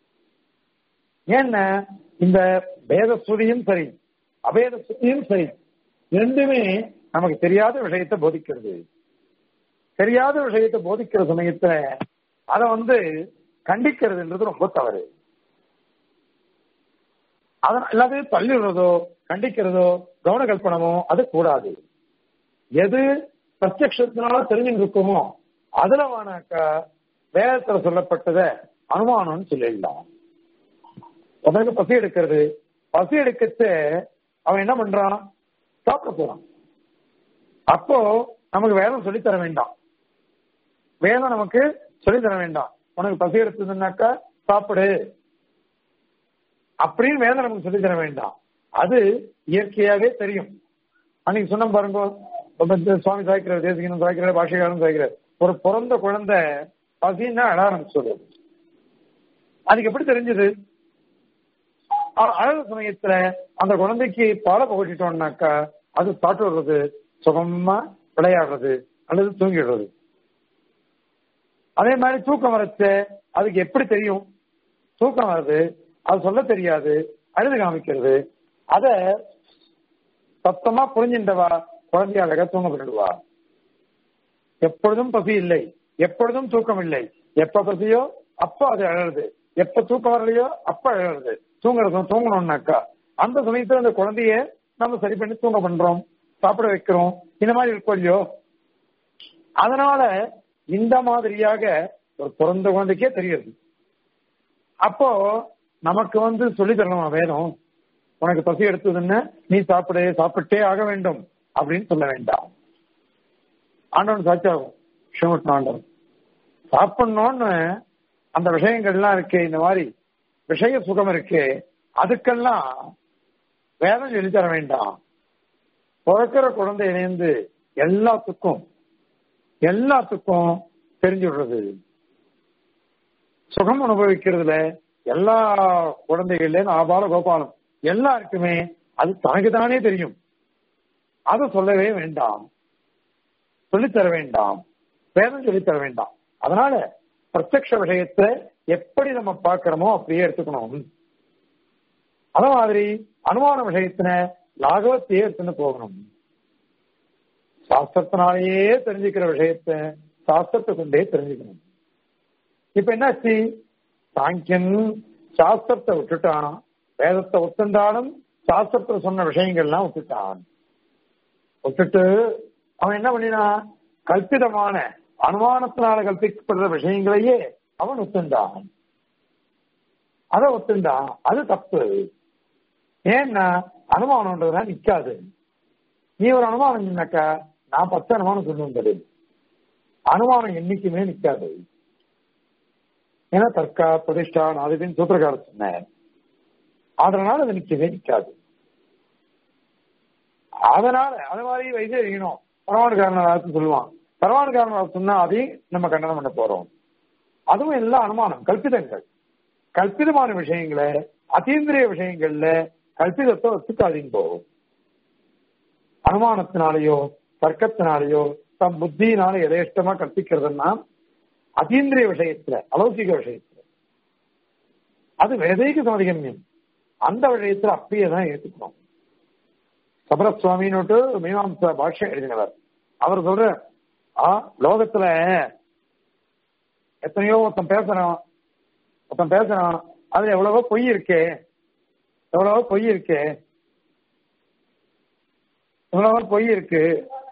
ஏன்னா இந்த வேத ஸ்ருதியும் சரி அபேத ஸ்ருதியும் சரி ரெண்டுமே நமக்கு தெரியாத விஷயத்தை போதிக்கிறது தெரியாத விஷயத்தை போதிக்கிற சமயத்துல அதை வந்து கண்டிக்கிறதுன்றது ரொம்ப தவறு அதன் எல்லாத்தையும் தள்ளிடுறதோ கண்டிக்கிறதோ கவன கல்பனமோ அது கூடாது எது பிரத்யத்தினால தெரிஞ்சுட்டு இருக்குமோ அதுல வேணாக்கா வேதத்துல சொல்லப்பட்டத அனுமானம்னு சொல்லிடலாம் உனக்கு பசி எடுக்கிறது பசி எடுக்கச்சு அவன் என்ன பண்றான் சாப்பிட போறான் அப்போ நமக்கு வேதம் சொல்லித்தர வேண்டாம் வேதம் நமக்கு சொல்லித்தர வேண்டாம் உனக்கு பசி எடுத்ததுன்னாக்கா சாப்பிடு அப்படின்னு வேதம் நமக்கு சொல்லித்தர வேண்டாம் அது இயற்கையாவே தெரியும் அன்னைக்கு சொன்ன பாருங்க சுவாமி சாய்க்கிறார் தேசிகனும் சாய்க்கிறார் பாஷகாரன் சாய்க்கிறார் ஒரு பிறந்த குழந்தை பசின்னா அழ ஆரம்பிச்சு அதுக்கு எப்படி தெரிஞ்சது அழகு சமயத்துல அந்த குழந்தைக்கு பாலை புகட்டிட்டோம்னாக்கா அது சாப்பிட்டு வர்றது சுகமா விளையாடுறது அல்லது தூங்கிடுறது அதே மாதிரி தூக்கம் வரச்சு அதுக்கு எப்படி தெரியும் தூக்கம் வருது அது சொல்ல தெரியாது அழுது காமிக்கிறது அத சத்தமா புரிஞ்சின்றவா குழந்தைய அழகா தூங்க விடுவா எப்பொழுதும் பசி இல்லை எப்பொழுதும் தூக்கம் இல்லை எப்ப பசியோ அப்ப அது அழகுது எப்ப தூக்கம் வரலையோ அப்ப அழகுது தூங்குறதும் தூங்கணும்னாக்கா அந்த சமயத்துல அந்த குழந்தைய நம்ம சரி பண்ணி தூங்க பண்றோம் சாப்பிட வைக்கிறோம் இந்த மாதிரி இருக்கும் இல்லையோ அதனால இந்த மாதிரியாக ஒரு பிறந்த குழந்தைக்கே தெரியுது அப்போ நமக்கு வந்து சொல்லி தரணுமா வேணும் உனக்கு பசி எடுத்ததுன்னு நீ சாப்பிடு சாப்பிட்டே ஆக வேண்டும் அப்படின்னு சொல்ல வேண்டாம் ஆண்டவன் சாட்சியாகும் ஸ்ரீமட் ஆண்டவன் சாப்பிடணும்னு அந்த விஷயங்கள்லாம் இருக்கு இந்த மாதிரி விஷய சுகம் இருக்கு அதுக்கெல்லாம் வேதம் சொல்லி தர வேண்டாம் பிறக்கிற குழந்தையிலேருந்து எல்லாத்துக்கும் எல்லாத்துக்கும் தெரிஞ்சு விடுறது சுகம் அனுபவிக்கிறதுல எல்லா குழந்தைகள்ல ஆபால கோபாலம் எல்லாருக்குமே அது தனக்கு தானே தெரியும் அதை சொல்லவே வேண்டாம் சொல்லித்தர வேண்டாம் வேதம் சொல்லித்தர வேண்டாம் அதனால பிரத்யக்ஷ விஷயத்தை எப்படி நம்ம பார்க்கிறோமோ அப்படியே எடுத்துக்கணும் அத மாதிரி அனுமான விஷயத்தின லாகவத்தையே எடுத்துன்னு போகணும் சாஸ்திரத்தினாலேயே தெரிஞ்சுக்கிற விஷயத்த சாஸ்திரத்தை கொண்டே தெரிஞ்சுக்கணும் இப்ப என்னாச்சு சாங்கியன் சாஸ்திரத்தை விட்டுட்டான் வேதத்தை ஒத்துண்டாலும் சாஸ்திரத்துல சொன்ன விஷயங்கள்லாம் விட்டுட்டான் விட்டுட்டு அவன் என்ன பண்ணினான் கல்பிதமான அனுமானத்தினால கல்பிக்கப்படுற விஷயங்களையே அவன் ஒத்துண்டான் அதை ஒத்துண்டான் அது தப்பு ஏன்னா அனுமானம்ன்றதுலாம் நிக்காது நீ ஒரு அனுமானம் சொன்னாக்கா நான் பத்து அனுமானம் சொல்லுவது அனுமானம் என்னைக்குமே நிக்காது ஏன்னா தர்க்கா பிரதிஷ்டா அதுக்குன்னு சூத்திரக்கார சொன்னேன் அதனால அது நிக்கவே நிக்காது அதனால அது மாதிரி வைத்தியம் பரவானுக்காரன் சொல்லுவான் பரவானுக்காரன் சொன்னா அதையும் நம்ம கண்டனம் பண்ண போறோம் அதுவும் எல்லாம் அனுமானம் கல்பிதங்கள் கல்பிதமான விஷயங்களை அதீந்திரிய விஷயங்கள்ல கல்பிதத்தை ஒத்துக்காதீங்க போகும் அனுமானத்தினாலேயோ தர்க்கத்தினாலேயோ தம் புத்தியினால எதேஷ்டமா கற்பிக்கிறதுன்னா அதீந்திரிய விஷயத்துல அலௌகிக விஷயத்துல அது வேதைக்கு சமதிகமியம் அந்த விஷயத்துல அப்படியே தான் ஏற்றுக்கணும் சபரசுவாமின்னு மீமாம்சா பாஷ்யம் எழுதினவர் அவர் சொல்ற ஆ லோகத்துல எத்தனையோ ஒருத்தன் பேசுறான் ஒருத்தன் பேசுறான் அதுல எவ்வளவோ பொய் இருக்கே எவ்வளவோ பொய் இருக்கே எவ்வளவோ பொய் இருக்கு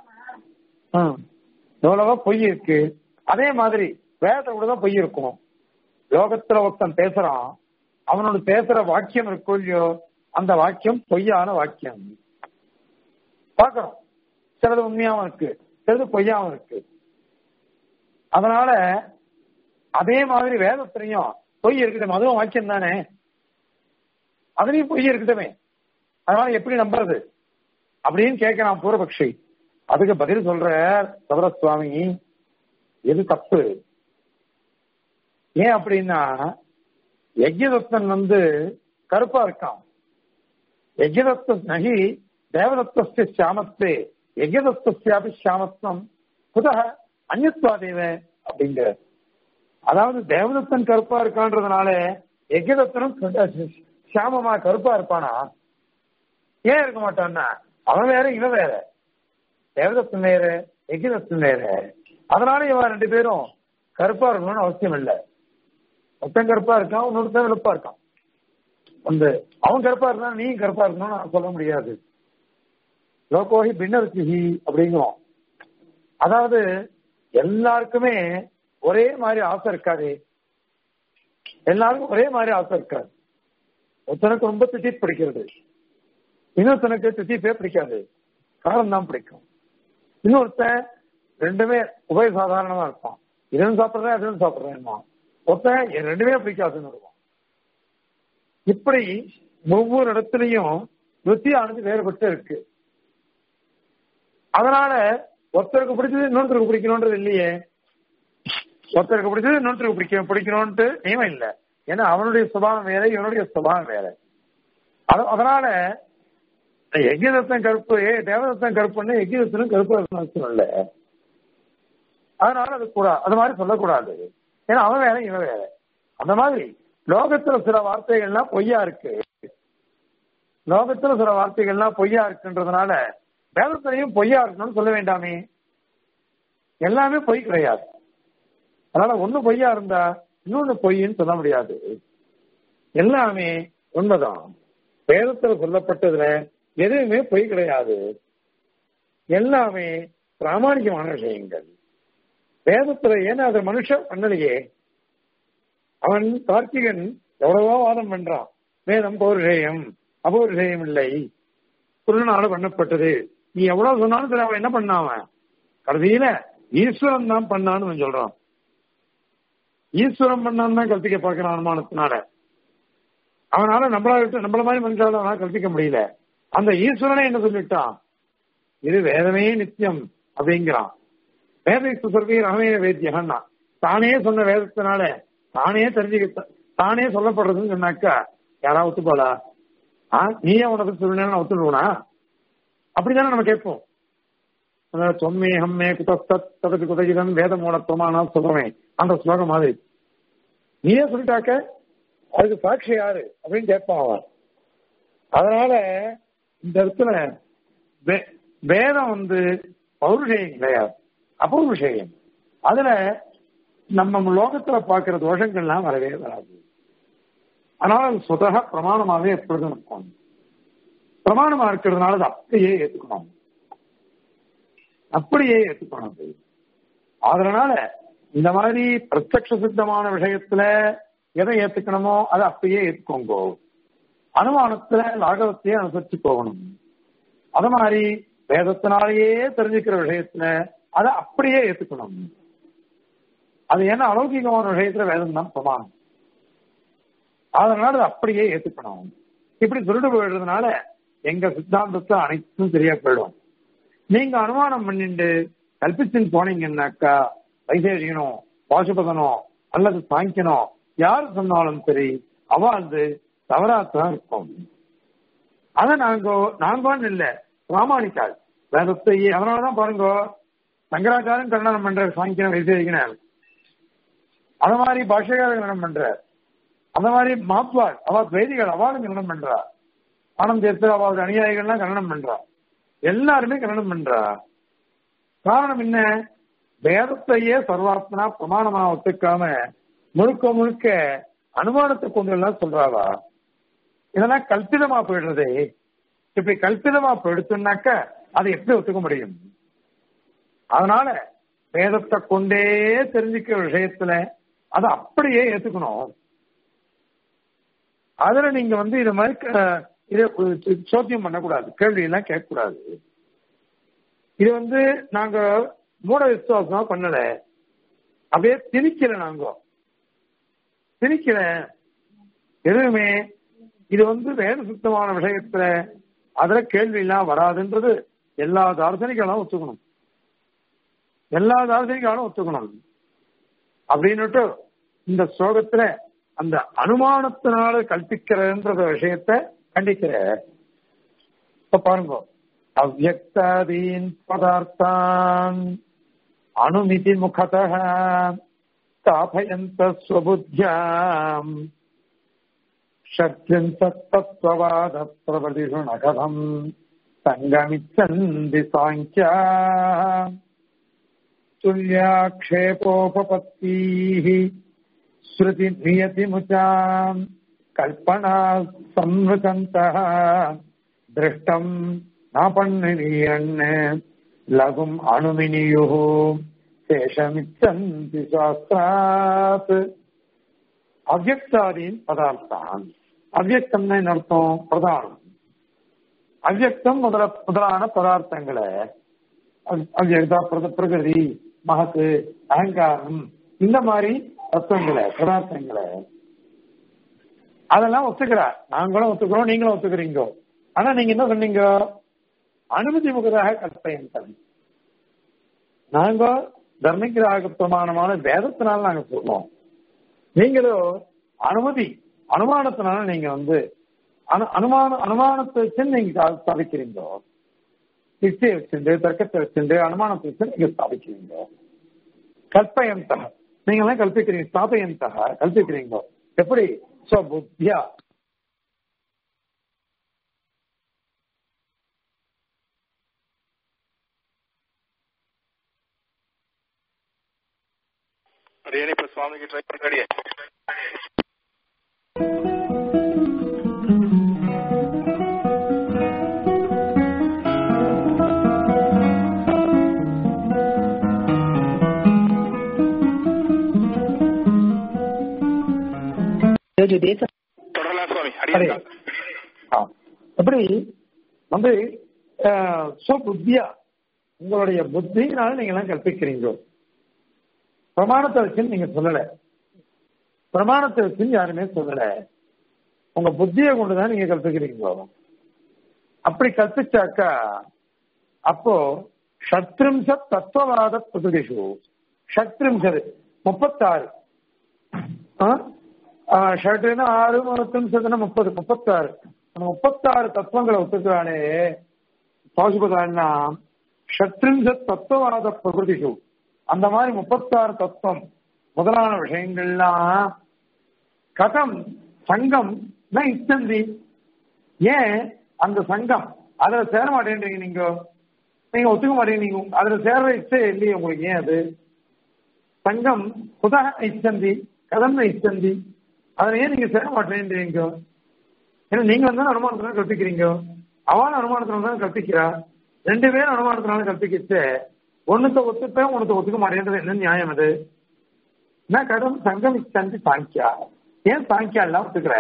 எவ்வளவோ பொய் இருக்கு அதே மாதிரி வேதத்தை கூட தான் பொய் இருக்கும் லோகத்துல ஒருத்தன் பேசுறான் அவனோட பேசுற வாக்கியம் இருக்கும் இல்லையோ அந்த வாக்கியம் பொய்யான வாக்கியம் பாக்குறோம் சிலது உண்மையாவும் இருக்கு சிலது பொய்யாவும் இருக்கு அதனால அதே மாதிரி வேதத்திலையும் பொய் இருக்கட்டும் அதுவும் வாக்கியம் தானே அதுலயும் பொய் இருக்கட்டுமே அதனால எப்படி நம்புறது அப்படின்னு கேட்கிறான் பூர்வபக்ஷி அதுக்கு பதில் சொல்ற சபரசுவாமி எது தப்பு ஏன் அப்படின்னா யஜ்யதத்தன் வந்து கருப்பா இருக்கான் யஜ்யதத்த நகி தேவதத்தஸ்ய சாமத்தே யஜ்யதஸ்யாபி சாமத்வம் புத அந்நியத்வாதேவ அப்படிங்கிற அதாவது தேவதத்தன் கருப்பா இருக்கான்றதுனால யஜ்யதத்தனும் சாமமா கருப்பா இருப்பானா ஏன் இருக்க மாட்டான்னா அவன் வேற இவன் வேற தேவதத்தன் வேற யஜ்யதத்தன் வேற அதனால இவன் ரெண்டு பேரும் கருப்பா இருக்கணும்னு அவசியம் இல்லை ஒருத்தன் கருப்பா இருக்கான் இன்னொருத்தன் வெளுப்பா இருக்கான் வந்து அவன் கருப்பா இருந்தா நீ கருப்பா இருக்கணும்னு சொல்ல முடியாது லோகோஹி பின்னருத்திஹி அப்படிங்கிறோம் அதாவது எல்லாருக்குமே ஒரே மாதிரி ஆசை இருக்காது எல்லாருக்கும் ஒரே மாதிரி ஆசை இருக்காது ஒருத்தனுக்கு ரொம்ப திட்டி பிடிக்கிறது இன்னொருத்தனுக்கு திட்டிப்பே பிடிக்காது காரம் தான் பிடிக்கும் இன்னொருத்தன் ரெண்டுமே உபய சாதாரணமா இருப்பான் இதுவும் சாப்பிடுறேன் அதுவும் சாப்பிடுறேன்மா ஒருத்தன் ரெண்டுமே பிடிக்காதுன்னு வருவான் இப்படி ஒவ்வொரு இடத்துலையும் ருத்தியானது வேறுபட்டு இருக்கு அதனால ஒருத்தருக்கு பிடிச்சது இன்னொருத்தருக்கு பிடிக்கணும்ன்றது இல்லையே ஒருத்தருக்கு பிடிச்சது இன்னொருத்தருக்கு பிடிக்க பிடிக்கணும்ட்டு நியமம் இல்லை ஏன்னா அவனுடைய சுபாவம் வேற இவனுடைய சுபாவம் வேற அதனால எகிதத்தன் கருப்பு ஏ தேவதத்தன் கருப்புன்னு எகிதத்தனும் கருப்பு அவசியம் இல்லை அதனால அது கூட அது மாதிரி சொல்லக்கூடாது ஏன்னா அவன் வேற இவன் வேற அந்த மாதிரி லோகத்துல சில வார்த்தைகள்லாம் பொய்யா இருக்கு லோகத்துல சில வார்த்தைகள்லாம் பொய்யா இருக்குன்றதுனால வேதத்திலையும் பொய்யா இருக்கணும்னு சொல்ல வேண்டாமே எல்லாமே பொய் கிடையாது அதனால ஒண்ணு பொய்யா இருந்தா இன்னொன்னு பொய்ன்னு சொல்ல முடியாது எல்லாமே உண்மைதான் வேதத்துல சொல்லப்பட்டதுல எதுவுமே பொய் கிடையாது எல்லாமே பிராமணிகமான விஷயங்கள் வேதத்துல ஏன்னா அது மனுஷன் பண்ணலையே அவன் கார்த்திகன் எவ்வளவோ வாதம் பண்றான் வேதம் பௌருஷேயம் அபௌருஷேயம் இல்லை குருநாடு பண்ணப்பட்டது நீ எவ்வளவு சொன்னாலும் சரி அவன் என்ன பண்ணாவன் கடைசியில ஈஸ்வரன் தான் பண்ணான்னு அவன் சொல்றான் ஈஸ்வரன் பண்ணான்னு தான் கல்பிக்க பார்க்கிறான் அனுமானத்தினால அவனால நம்மளா விட்டு நம்மள மாதிரி மனுஷால அவனால கல்பிக்க முடியல அந்த ஈஸ்வரனே என்ன சொல்லிட்டான் இது வேதமே நித்தியம் அப்படிங்கிறான் வேத சுசர்வி ரகமே வேத்தியகன்னா தானே சொன்ன வேதத்தினால தானே தெரிஞ்சுக்க தானே சொல்லப்படுறதுன்னு சொன்னாக்கா யாரா ஒத்துப்பாளா ஆ நீயே உனக்கு சொல்லுனா நான் ஒத்துடுவனா அப்படிதானே நம்ம கேட்போம் அதாவது தொன்மே ஹம்மே குதஸ்தத் ததபி குதகிதம் வேத மூல பிரமாணா சொல்றமே அந்த ஸ்லோகம் மாதிரி நீயே சொல்லிட்டாக்க அதுக்கு சாட்சி யாரு அப்படின்னு கேட்பான் அவன் அதனால இந்த இடத்துல வே- வேதம் வந்து பௌருஷேயம் கிடையாது அபௌருஷேயம் அதுல நம்ம லோகத்துல பார்க்கிற தோஷங்கள்லாம் வரவே வராது அதனால அது சுதக பிரமாணமாவே எப்பொழுதும் இருக்கும் பிரமாணமா இருக்கிறதுனால அது அப்படியே ஏத்துக்கணும் அப்படியே ஏத்துக்கணும் அது அதனால இந்த மாதிரி பிரத்யக்ஷ சித்தமான விஷயத்துல எதை ஏத்துக்கணுமோ அதை அப்படியே ஏத்துக்கோங்க அனுமானத்துல லாகவத்தையே அனுசரிச்சு போகணும் அது மாதிரி வேதத்தினாலேயே தெரிஞ்சுக்கிற விஷயத்துல அதை அப்படியே ஏத்துக்கணும் அது என்ன அலௌகிகமான விஷயத்துல வேதம் தான் பிரமாணம் அதனால அதை அப்படியே ஏத்துக்கணும் இப்படி சொல்லிட்டு போயிடுறதுனால எங்க சித்தாந்தத்தை அனைத்தும் சரியா போயிடும் நீங்க அனுமானம் பண்ணிட்டு கல்பிச்சுன்னு போனீங்கன்னாக்கா வைசேஷிகனோ பாசுபதனோ அல்லது சாங்கியனோ யார் சொன்னாலும் சரி அவாழ்ந்து தவறாத்தான் இருக்கும் அத நாங்க நாங்கன்னு இல்ல பிராமணிக்கால் வேதத்தை அதனாலதான் பாருங்க சங்கராச்சாரம் கண்டனம் பண்ற சாங்கியன வைசேகினர் அந்த மாதிரி பாஷகார கண்டனம் பண்ற அந்த மாதிரி மாப்வாள் அவ வேதிகள் அவளும் கண்டனம் பண்றா ஆனந்த் தேர்த்து அவளுடைய அநியாயிகள்லாம் கண்டனம் பண்றா எல்லாருமே கண்டனம் பண்றா காரணம் என்ன வேதத்தையே சர்வாத்மனா பிரமாணமா ஒத்துக்காம முழுக்க முழுக்க அனுமானத்தை கொண்டு எல்லாம் சொல்றாளா இதெல்லாம் கல்பிதமா போயிடுறதே இப்படி கல்பிதமா போயிடுச்சுனாக்க அதை எப்படி ஒத்துக்க முடியும் அதனால வேதத்தை கொண்டே தெரிஞ்சுக்கிற விஷயத்துல அதை அப்படியே ஏத்துக்கணும் அதுல நீங்க வந்து இது மாதிரி க- இதை சோத்தியம் பண்ணக்கூடாது கேள்வி எல்லாம் கேட்கக்கூடாது இது வந்து நாங்க மூட விசுவாசமா பண்ணல அப்படியே திணிக்கல நாங்க திணிக்கல எதுவுமே இது வந்து வேத சுத்தமான விஷயத்துல அதுல கேள்வி எல்லாம் வராதுன்றது எல்லா தார்சனிகளும் ஒத்துக்கணும் எல்லா தார்சனிகளும் ஒத்துக்கணும் அப்படின்னுட்டு இந்த ஸ்லோகத்துல அந்த அனுமானத்தினால கல்பிக்கிறன்ற விஷயத்த கண்டிக்கிற இப்ப பாருங்க அவ்வக்தாதீன் பதார்த்தான் அணுமிதி முகதः ஸ்தாபயந்த ஸ்வபுத்தியாம் ஷட்ரிம்சத்தத்வவாத பிரபதிஷு நகதம் சங்கமிச்சந்தி சாங்கியா तुल्याक्षेपोपपत्तिः श्रुतिनियतिमुचाम् कल्पना संवृतन्तः दृष्टम् नापण्णनीयन् लघुम् अणुमिनियुः शेषमिच्छन्ति शास्त्रात् அவ்யக்தாதீன் பதார்த்தான் அவ்யக்தம்னா என்ன அர்த்தம் பிரதானம் அவ்யக்தம் முதல முதலான பதார்த்தங்களை அவ்- அவ்யக்தா பிரத- பிரகிருதி மகத்து அகங்காரம் இந்த மாதிரி தத்துவங்களை பதார்த்தங்களை அதெல்லாம் ஒத்துக்கிறார் நாங்களும் ஒத்துக்கிறோம் நீங்களும் ஒத்துக்கிறீங்க ஆனா நீங்க என்ன சொன்னீங்க அனுமதி முகதாக கற்பயன் நாங்க தர்மிகராக பிரமாணமான வேதத்தினால நாங்க சொல்றோம் நீங்களும் அனுமதி அனுமானத்தினால நீங்க வந்து அனு- அனுமான அனுமானத்தை வச்சு நீங்க சா- ஸ்தாபிக்கிறீங்க யுக்தியை வச்சுண்டு தர்க்கத்தை வச்சுண்டு அனுமானத்தை வச்சு நீங்க ஸ்தாபிக்கிறீங்க கல்பயந்தக நீங்க எல்லாம் கல்பிக்கிறீங்க ஸ்தாபயந்தக கல்பிக்கிறீங்க எப்படி ஸ்வபுத்தியா ಅದೇನೇ ಇಪ್ಪ ಸ್ವಾಮಿಗೆ ಟ್ರೈ ಮಾಡಿ தொடரலாம் சுவாமி சரி. அடியே ஆ. எப்படி வந்து அஹ், சுபுத்தியா உங்களுடைய புத்தியினால நீங்க எல்லாம் கற்பிக்கிறீங்க பிரமாணத்தை வச்சுன்னு நீங்க சொல்லல பிரமாணத்தை வச்சுன்னு யாருமே சொல்லல உங்க புத்தியை கொண்டுதான் நீங்க கற்பிக்கிறீங்க அப்படி கற்பிச்சாக்கா அப்போ ஷத்ரிம்சத் தத்துவவாத பிரதிஷு ஷத்ரிம்சது முப்பத்தாறு ஷர்ட்னா ஆறு முப்பத்தஞ்சு முப்பது முப்பத்தாறு அந்த முப்பத்தாறு தத்துவங்களை ஒத்துக்கிறானே பாசுபதான்னா ஷத்ரிம்சத் தத்துவவாத பிரகிருதிஷு அந்த மாதிரி முப்பத்தாறு தத்துவம் முதலான விஷயங்கள்லாம் கதம் சங்கம் தான் இச்சந்தி ஏன் அந்த சங்கம் அதுல சேர மாட்டேன்றீங்க நீங்க நீங்க ஒத்துக்க மாட்டேங்க அதுல சேர்ற இச்சை இல்லையே உங்களுக்கு ஏன் அது சங்கம் குதக இச்சந்தி கதம் இச்சந்தி அதுல ஏன் நீங்க சேர மாட்டேன்றீங்க ஏன்னா நீங்க வந்து அனுமானத்தினால கற்பிக்கிறீங்க அவன் அனுமானத்தினால தான் கற்பிக்கிறா ரெண்டு பேரும் அனுமானத்தினால கற்பிக்கிச்சு ஒண்ணுத்த ஒத்துப்பேன் ஒண்ணுத்த ஒத்துக்க மாட்டேன்றது என்ன நியாயம் அது என்ன கடன் சங்கம் இச்சந்தி சாங்கியா ஏன் சாங்கியா எல்லாம் ஒத்துக்கிற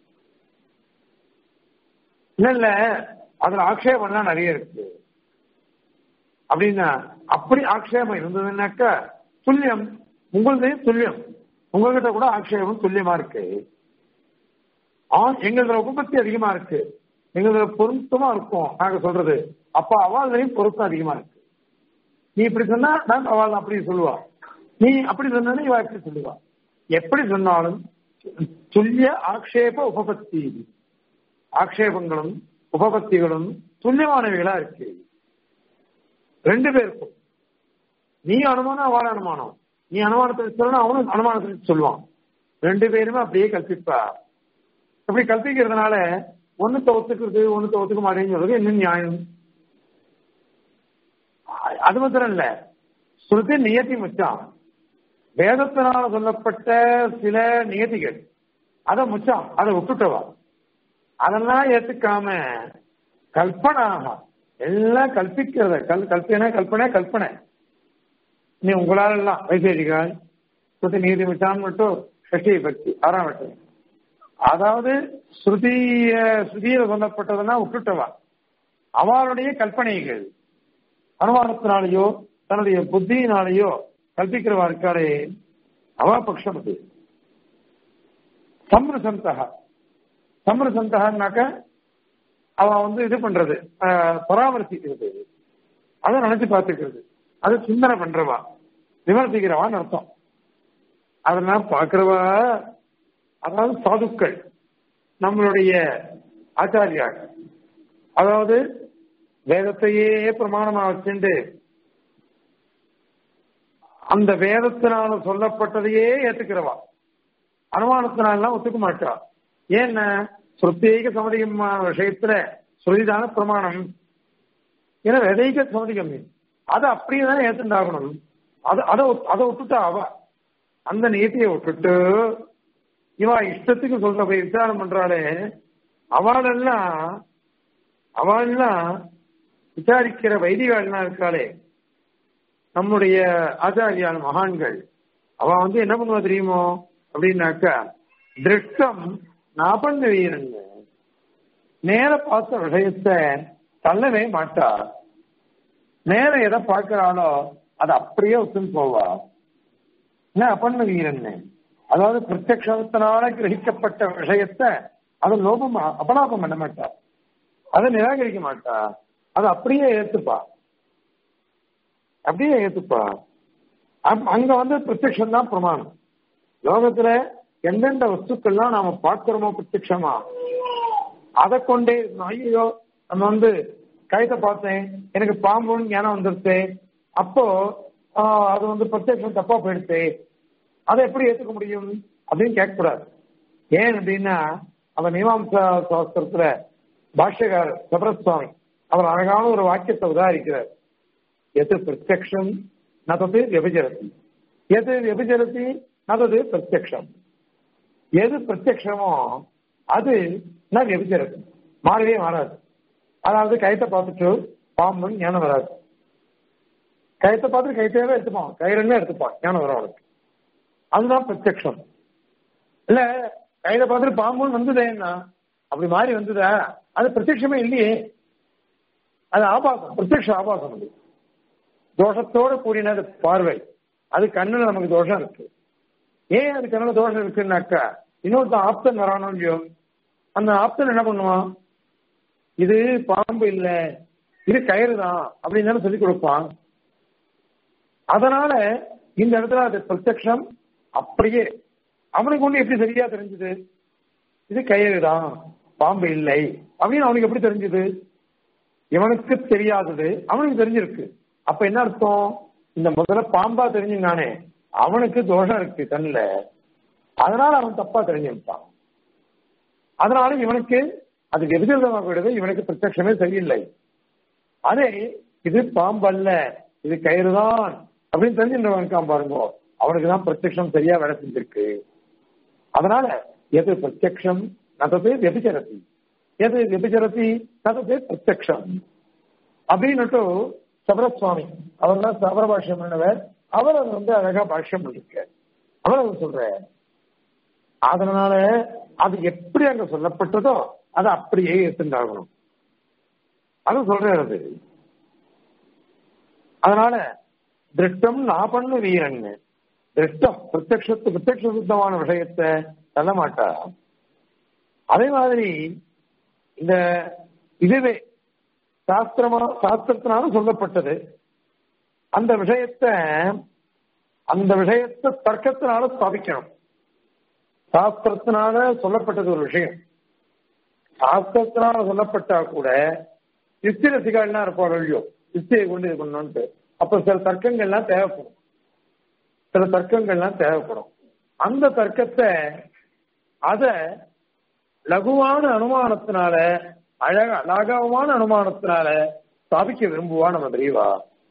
இல்ல இல்ல அதுல ஆக்ஷேபம்லாம் நிறைய இருக்கு அப்படின்னா அப்படி ஆக்ஷேபம் இருந்ததுன்னாக்கா துல்லியம் உங்களுதே துல்லியம் உங்ககிட்ட கூட ஆக்ஷேபம் துல்லியமா இருக்கு ஆ எங்களதுல உபபத்தி அதிகமா இருக்கு எங்களதுல பொருத்தமா இருக்கும் நாங்க சொல்றது அப்ப அவாள்லையும் பொருத்தம் அதிகமா இருக்கு நீ இப்படி சொன்னா நான் அவள் அப்படி சொல்லுவா நீ அப்படி சொன்னா இவ எப்படி சொல்லுவா எப்படி சொன்னாலும் துல்லிய ஆக்ஷேப உபபத்தி ஆக்ஷேபங்களும் உபபத்திகளும் துல்லியமானவைகளா இருக்கு ரெண்டு பேருக்கும் நீ அனுமானம் அவள் அனுமானம் நீ அனுமானத்தை சொல்லணும் அவனும் அனுமானத்தை சொல்லுவான் ரெண்டு பேருமே அப்படியே கற்பிப்பா அப்படி கற்பிக்கிறதுனால ஒண்ணுத்த ஒத்துக்கிறது ஒண்ணுத்த ஒத்துக்க மாட்டேன்னு சொல்றது என்ன நியாயம் அது மாத்திரம் இல்ல ஸ்ருதி நியதி முச்சாம் வேதத்தினால சொல்லப்பட்ட சில நியதிகள் அதை முச்சாம் அதை விட்டுட்டவா அதெல்லாம் ஏத்துக்காம கல்பனாக எல்லாம் கல்பிக்கிறத கல் கல்பனை கல்பனை கல்பனை நீ உங்களால எல்லாம் வைசேரிகள் ஸ்ருதி நீதி மிச்சான் மட்டும் ஷஷ்டி பக்தி ஆறாம் வட்டம் அதாவது ஸ்ருதிய ஸ்ருதியில சொல்லப்பட்டதெல்லாம் விட்டுட்டவா அவளுடைய கல்பனைகள் அனுமானத்தினாலேயோ தன்னுடைய புத்தியினாலேயோ கல்பிக்கிறவா இருக்காளே அவா பக்ஷபதி சம்ரசந்தகா சம்ரசந்தகனாக்க அவ வந்து இது பண்றது ஆஹ், பராமரிசிக்கிறது அதை நினைச்சு பார்த்துக்கிறது அது சிந்தனை பண்றவா விமர்சிக்கிறவான்னு அர்த்தம் அதெல்லாம் பார்க்கிறவா அதாவது சாதுக்கள் நம்மளுடைய ஆச்சாரியார் அதாவது வேதத்தையே பிரமாணமா வச்சுண்டு அந்த வேதத்தினால சொல்லப்பட்டதையே ஏத்துக்கிறவா அனுமானத்தினாலாம் ஒத்துக்க மாட்டா ஏன்னா சுருத்தேக சமதிகமான விஷயத்துல ஸ்ருதிதான பிரமாணம் ஏன்னா விதைக சமதிகம் அதை அப்படியே தானே ஏத்துண்டாகணும் அதை அதை ஒத்- அதை விட்டுட்டா அவ அந்த நீதியை விட்டுட்டு இவா இஷ்டத்துக்கு சொல்ற போய் விசாரம் பண்றாளே அவளெல்லாம் அவள்லாம் விசாரிக்கிற வைதிகாலாம் இருக்காளே நம்முடைய ஆச்சாரியான மகான்கள் அவ வந்து என்ன பண்ணுவா தெரியுமோ அப்படின்னாக்கா திருஷ்டம் நாபங்க வீரங்க நேர பார்த்த விஷயத்தை தள்ளவே மாட்டா நேர எதை பார்க்கிறாளோ அதை அப்படியே ஒத்துன்னு போவா என்ன அப்பண்ண வீரன்னு அதாவது பிரத்யக்ஷத்தினால கிரகிக்கப்பட்ட விஷயத்தை அதை லோபம் அபலாபம் பண்ண மாட்டா அதை நிராகரிக்க மாட்டா அதை அப்படியே ஏத்துப்பா அப்படியே ஏத்துப்பா அப்- அங்க வந்து பிரத்யக்ஷம் தான் பிரமாணம் லோகத்துல எந்தெந்த வஸ்துக்கள்லாம் நாம பார்க்கிறோமோ பிரத்யக்ஷமா அதை கொண்டே ஐயோ நம்ம வந்து கயத்தை பார்த்தேன் எனக்கு பாம்புன்னு ஞானம் வந்துருச்சு அப்போ ஆஹ், அது வந்து பிரத்யக்ஷம் தப்பா போயிடுச்சு அதை எப்படி ஏத்துக்க முடியும் அப்படின்னு கேட்கக்கூடாது ஏன் அப்படின்னா அவன் மீமாம்சா சாஸ்திரத்துல பாஷ்யகார் சபரஸ்வாமி அவர் அழகான ஒரு வாக்கியத்தை உதாரிக்கிறார் எது பிரத்யக்ஷம் நதது விபஜரதி எது விபஜரதி நதது பிரத்யக்ஷம் எது பிரத்யக்ஷமோ அது நான் விபஜரதி மாறவே மாறாது அதாவது கயத்தை பார்த்துட்டு பாம்புன்னு ஞானம் வராது கயத்தை பார்த்துட்டு கைத்தையவே எடுத்துப்பான் கயிறுன்னு எடுத்துப்பான் ஞானம் வரும் அவனுக்கு அதுதான் பிரத்யக்ஷம் இல்ல கையில பார்த்துட்டு பாம்புன்னு வந்ததேன்னா அப்படி மாறி வந்ததா அது பிரத்யட்சமே இல்லையே அது ஆபாசம் பிரத்யக்ஷ ஆபாசம் அது தோஷத்தோட கூடின அது பார்வை அது கண்ணுல நமக்கு தோஷம் இருக்கு ஏன் அது கண்ணுல தோஷம் இருக்குன்னாக்கா இன்னொருத்தன் ஆப்தன் வரானோ இல்லையோ அந்த ஆப்தன் என்ன பண்ணுவான் இது பாம்பு இல்ல இது கயிறு தான் அப்படின்னு தானே சொல்லி கொடுப்பான் அதனால இந்த இடத்துல அது பிரத்யக்ஷம் அப்படியே அவனுக்கு ஒண்ணு எப்படி சரியா தெரிஞ்சது இது கயிறு தான் பாம்பு இல்லை அப்படின்னு அவனுக்கு எப்படி தெரிஞ்சது இவனுக்கு தெரியாதது அவனுக்கு தெரிஞ்சிருக்கு அப்ப என்ன அர்த்தம் இந்த முதல்ல பாம்பா தெரிஞ்சுனானே அவனுக்கு தோஷம் இருக்கு கண்ணுல அதனால அவன் தப்பா தெரிஞ்சுட்டான் அதனால இவனுக்கு அது எதிர்தமாக விடுது இவனுக்கு பிரத்யட்சமே சரியில்லை அதே இது பாம்பு அல்ல இது கயிறு தான் அப்படின்னு தெரிஞ்சுன்றவனுக்கான் பாருங்க அவனுக்கு தான் பிரத்யட்சம் சரியா வேலை செஞ்சிருக்கு அதனால எது பிரத்யக்ஷம் நதது வெபிச்சரதி எது வெபிச்சரதி நதது பிரத்யக்ஷம் அப்படின்னுட்டு சபரசுவாமி அவர் தான் சபர பாஷ்யம் பண்ணவர் அவர் அதை வந்து அழகா பாஷ்யம் பண்ணிருக்க அவர் அதை சொல்ற அதனால அது எப்படி அங்க சொல்லப்பட்டதோ அதை அப்படியே எடுத்துட்டாகணும் அது சொல்றது அதனால திருஷ்டம் நான் பண்ணு வீரன்னு திருஷ்டம் பிரத்யக்ஷத்து பிரத்யக்ஷ சுத்தமான விஷயத்தை தள்ள மாட்டா அதே மாதிரி இந்த இதுவே சாஸ்திரமா சாஸ்திரத்தினால சொல்லப்பட்டது அந்த விஷயத்தை அந்த விஷயத்தை தர்க்கத்தினால ஸ்தாபிக்கணும் சாஸ்திரத்தினால சொல்லப்பட்டது ஒரு விஷயம் சாஸ்திரத்தினால சொல்லப்பட்டா கூட யுக்தி ரசிகாலாம் இருப்பார் இல்லையோ யுக்தியை கொண்டு இது பண்ணணும்ட்டு அப்ப சில தர்க்கங்கள்லாம் தேவைப்படும் சில தர்க்கங்கள்லாம் தேவைப்படும் அந்த தர்க்கத்தை அத லகுவான அனுமானத்தினால அழக அழகமான அனுமானத்தினால ஸ்தாபிக்க விரும்புவா நம்ம தெரியவா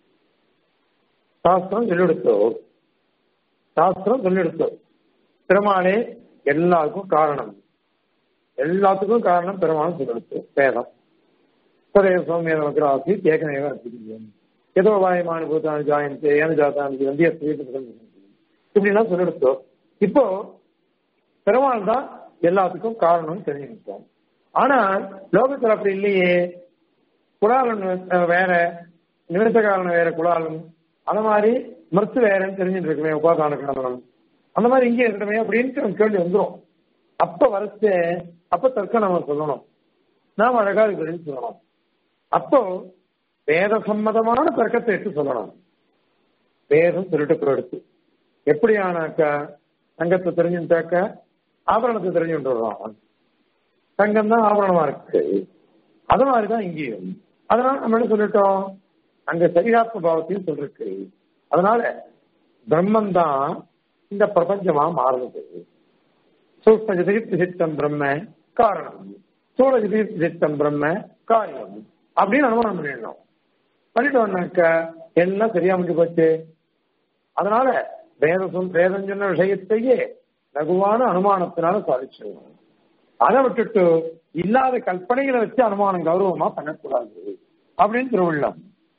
சாஸ்திரம் சொல்லெடுத்தோ சாஸ்திரம் சொல்லெடுத்தோ பெருமானே எல்லாருக்கும் காரணம் எல்லாத்துக்கும் காரணம் பெருமானும் சொல்லெடுத்து வேதம் சதேவ சௌமிய நமக்கு ஆசி ஏகமேவ அத்தியம் ஏதோ வாயமான பூத்தான ஜாயந்தே ஏன ஜாத்தானது வந்திய இப்படிலாம் சொல்லெடுத்தோம் இப்போ பெருமாள் தான் எல்லாத்துக்கும் காரணம் தெரிஞ்சுக்கிட்டோம் ஆனால் லோகத்தில் அப்படி இல்லையே குலாலன் வேற நிமித்த காரணம் வேற குலாலன் அந்த மாதிரி மருத்து வேறன்னு தெரிஞ்சுட்டு இருக்குமே உபாதான காரணம் அந்த மாதிரி இங்கே இருக்கணுமே அப்படின்ட்டு நம்ம கேள்வி வந்துடும் அப்ப வரைச்சு அப்ப தர்க்கம் நம்ம சொல்லணும் நாம் அழகா இது பதில் சொல்லணும் அப்போ வேத சம்மதமான தர்க்கத்தை எடுத்து சொல்லணும் வேதம் திருட்டு எடுத்து எப்படியானாக்கா தங்கத்தை தெரிஞ்சுட்டாக்க ஆபரணத்தை தெரிஞ்சுட்டு வருவான் தங்கம் தான் ஆபரணமா இருக்கு அது மாதிரிதான் இங்கேயும் அதனால நம்ம என்ன சொல்லிட்டோம் அங்க சரீராத்ம பாவத்தையும் சொல்லிருக்கு அதனால பிரம்மன் தான் இந்த பிரபஞ்சமா மாறுது சூக்ம ஜதிரிப்தி சித்தம் பிரம்ம காரணம் சூழ ஜதிரிப்தி சித்தம் பிரம்ம காரியம் அப்படின்னு அனுமானம் பண்ணிடணும் பண்ணிட்டோம்னாக்க எல்லாம் சரியா முடிஞ்சு போச்சு அதனால வேதம் வேதம் சொன்ன விஷயத்தையே லகுவான அனுமானத்தினால சாதிச்சிடணும் அதை விட்டுட்டு இல்லாத கற்பனைகளை வச்சு அனுமானம் கௌரவமா பண்ணக்கூடாது அப்படின்னு திருவிழம்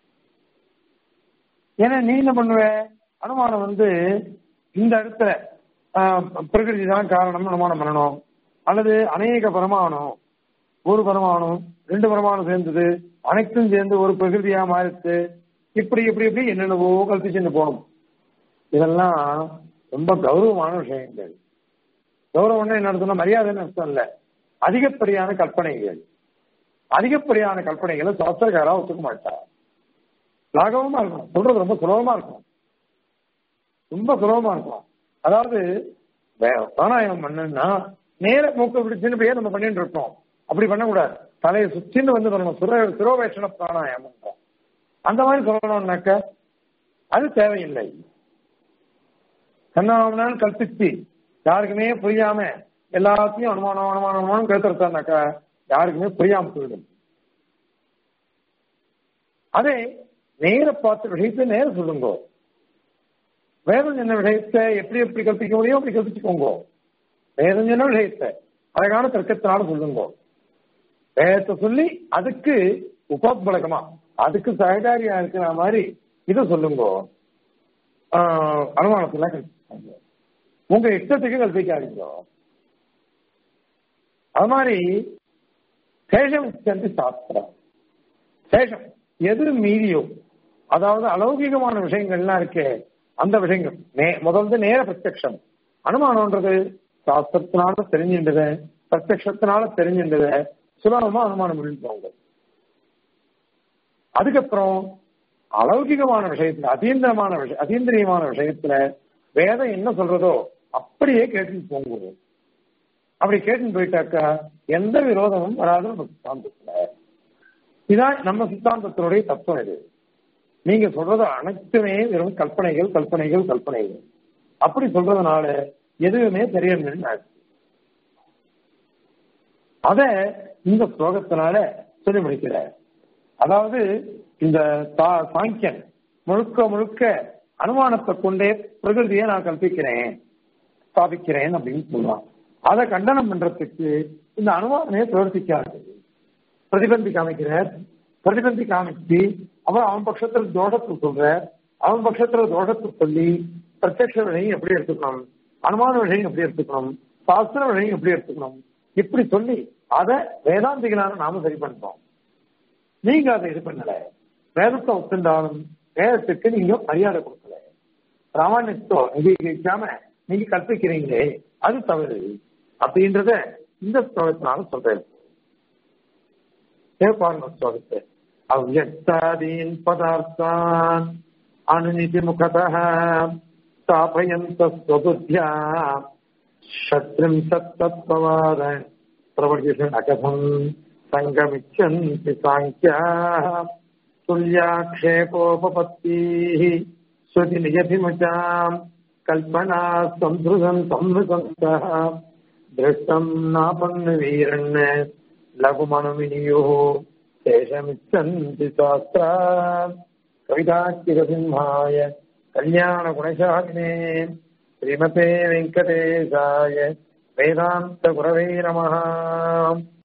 ஏன்னா நீ என்ன பண்ணுவ அனுமானம் வந்து இந்த இடத்துல பிரகிருதி தான் காரணம் அனுமானம் பண்ணணும் அல்லது அநேக பரமாணம் ஒரு பரமாணம் ரெண்டு பரமாணம் சேர்ந்தது அனைத்தும் சேர்ந்து ஒரு பிரகிருதியா மாறிச்சு இப்படி இப்படி இப்படி என்னென்னவோ கல்பிச்சுன்னு போகணும் இதெல்லாம் ரொம்ப கௌரவமான விஷயங்கள் கௌரவம்னா என்ன அர்த்தம் மரியாதைன்னு அர்த்தம் இல்ல அதிகப்படியான கற்பனைகள் அதிகப்படியான கற்பனைகளை சாஸ்திரக்காரா ஒத்துக்க மாட்டா லாகவமா இருக்கும் சொல்றது ரொம்ப சுலபமா இருக்கும் ரொம்ப சுலபமா இருக்கும் அதாவது பிராணாயாமம் பண்ணுன்னா நேர மூக்க பிடிச்சுன்னு போய் நம்ம பண்ணிட்டு இருக்கோம் அப்படி பண்ணக்கூடாது தலையை சுத்தின்னு வந்து பண்ணணும் சுர சுரோவேஷன பிராணாயாமம் அந்த மாதிரி சொல்லணும்னாக்க அது தேவையில்லை கண்ணாமனால் கற்பித்து யாருக்குமே புரியாம எல்லாத்தையும் அனுமானம் அனுமானம் அனுமானம் கேட்டுருத்தானாக்கா யாருக்குமே புரியாம போயிடும் அதே நேர பார்த்த விஷயத்தை நேர சொல்லுங்க வேதம் என்ன விஷயத்தை எப்படி எப்படி கற்பிக்க முடியும் அப்படி கற்பிச்சுக்கோங்க வேதம் என்ன விஷயத்தை அழகான தர்க்கத்தினால சொல்லுங்க வேதத்தை சொல்லி அதுக்கு உபபலகமா அதுக்கு சககாரியா இருக்கிற மாதிரி இதை சொல்லுங்க ஆஹ், அனுமானத்துல கற்பிச்சுக்கோங்க உங்க இஷ்டத்துக்கு கற்பிக்காதீங்க அது மாதிரி சேஷம் சென்று சாஸ்திரம் சேஷம் எது மீறியோ அதாவது அலௌகிகமான விஷயங்கள்லாம் இருக்கே அந்த விஷயங்கள் நே முதல்ல நேர பிரத்யக்ஷம் அனுமானம்ன்றது சாஸ்திரத்தினால தெரிஞ்சின்றது பிரத்யக்ஷத்தினால தெரிஞ்சின்றது சுலபமா அனுமானம் பண்ணிட்டு அதுக்கப்புறம் அலௌகிகமான விஷயத்துல அதீந்திரமான விஷயம் அதீந்திரியமான விஷயத்துல வேதம் என்ன சொல்றதோ அப்படியே கேட்டுட்டு போங்க அப்படி கேட்டுன்னு போயிட்டாக்கா எந்த விரோதமும் வராது நம்ம சித்தாந்தத்துல இதான் நம்ம சித்தாந்தத்தினுடைய தத்துவம் இது நீங்க சொல்றது அனைத்துமே வெறும் கற்பனைகள் கற்பனைகள் கற்பனைகள் அப்படி சொல்றதுனால எதுவுமே தெரியணும்னு ஆச்சு அத இந்த ஸ்லோகத்தினால சொல்லி முடிக்கிற அதாவது இந்த சா- சாங்கியன் முழுக்க முழுக்க அனுமானத்தை கொண்டே பிரகிருதியை நான் கற்பிக்கிறேன் ஸ்தாபிக்கிறேன் அப்படின்னு சொல்றான் அதை கண்டனம் பண்றதுக்கு இந்த அனுமானமே பிரவர்த்திக்காது பிரதிபந்தி காமிக்கிறார் பிரதிபந்தி காமிச்சு அப்புறம் அவன் பட்சத்துல தோஷத்தை சொல்ற அவன் பட்சத்துல தோஷத்தை சொல்லி பிரத்யக்ஷ விலையும் எப்படி எடுத்துக்கணும் அனுமான விலையும் எப்படி எடுத்துக்கணும் சாஸ்திர விலையும் எப்படி எடுத்துக்கணும் இப்படி சொல்லி அதை வேதாந்திகளான நாம சரி பண்றோம் நீங்க அதை இது பண்ணல வேதத்தை ஒத்துண்டாலும் வேதத்துக்கு நீங்க மரியாதை கொடுக்கல ராமாயணத்தோ அங்கீகரிக்காம நீங்க கற்பிக்கிறீங்களே அது தவறு அப்படின்றத இந்த ஸ்லோகத்தினால சொல்றேன் பாருங்க ஸ்லோகத்தை அவ்வக்தாதீன் பதார்த்தான் அனுநிதி முகதः स्थापयन्तस्वबुद्ध्या षट्त्रिंशत्तत्त्ववाद प्रवर्तिषन् अकथम् सङ्गमिच्छन्ति साङ्ख्याः तुल्याक्षेपोपपत्तिः श्रुतिनियतिमचाम् कल्पना संसृतम् संवृतन्तः दृष्टम् नापन्नवीरन् लघुमनुमिनियुः शेषमिच्छन्ति शास्त्रा कविताचिरसिंहाय कल्याणगुणशालिने श्रीमते वेङ्कटेशाय वेदान्तगुरवे नमः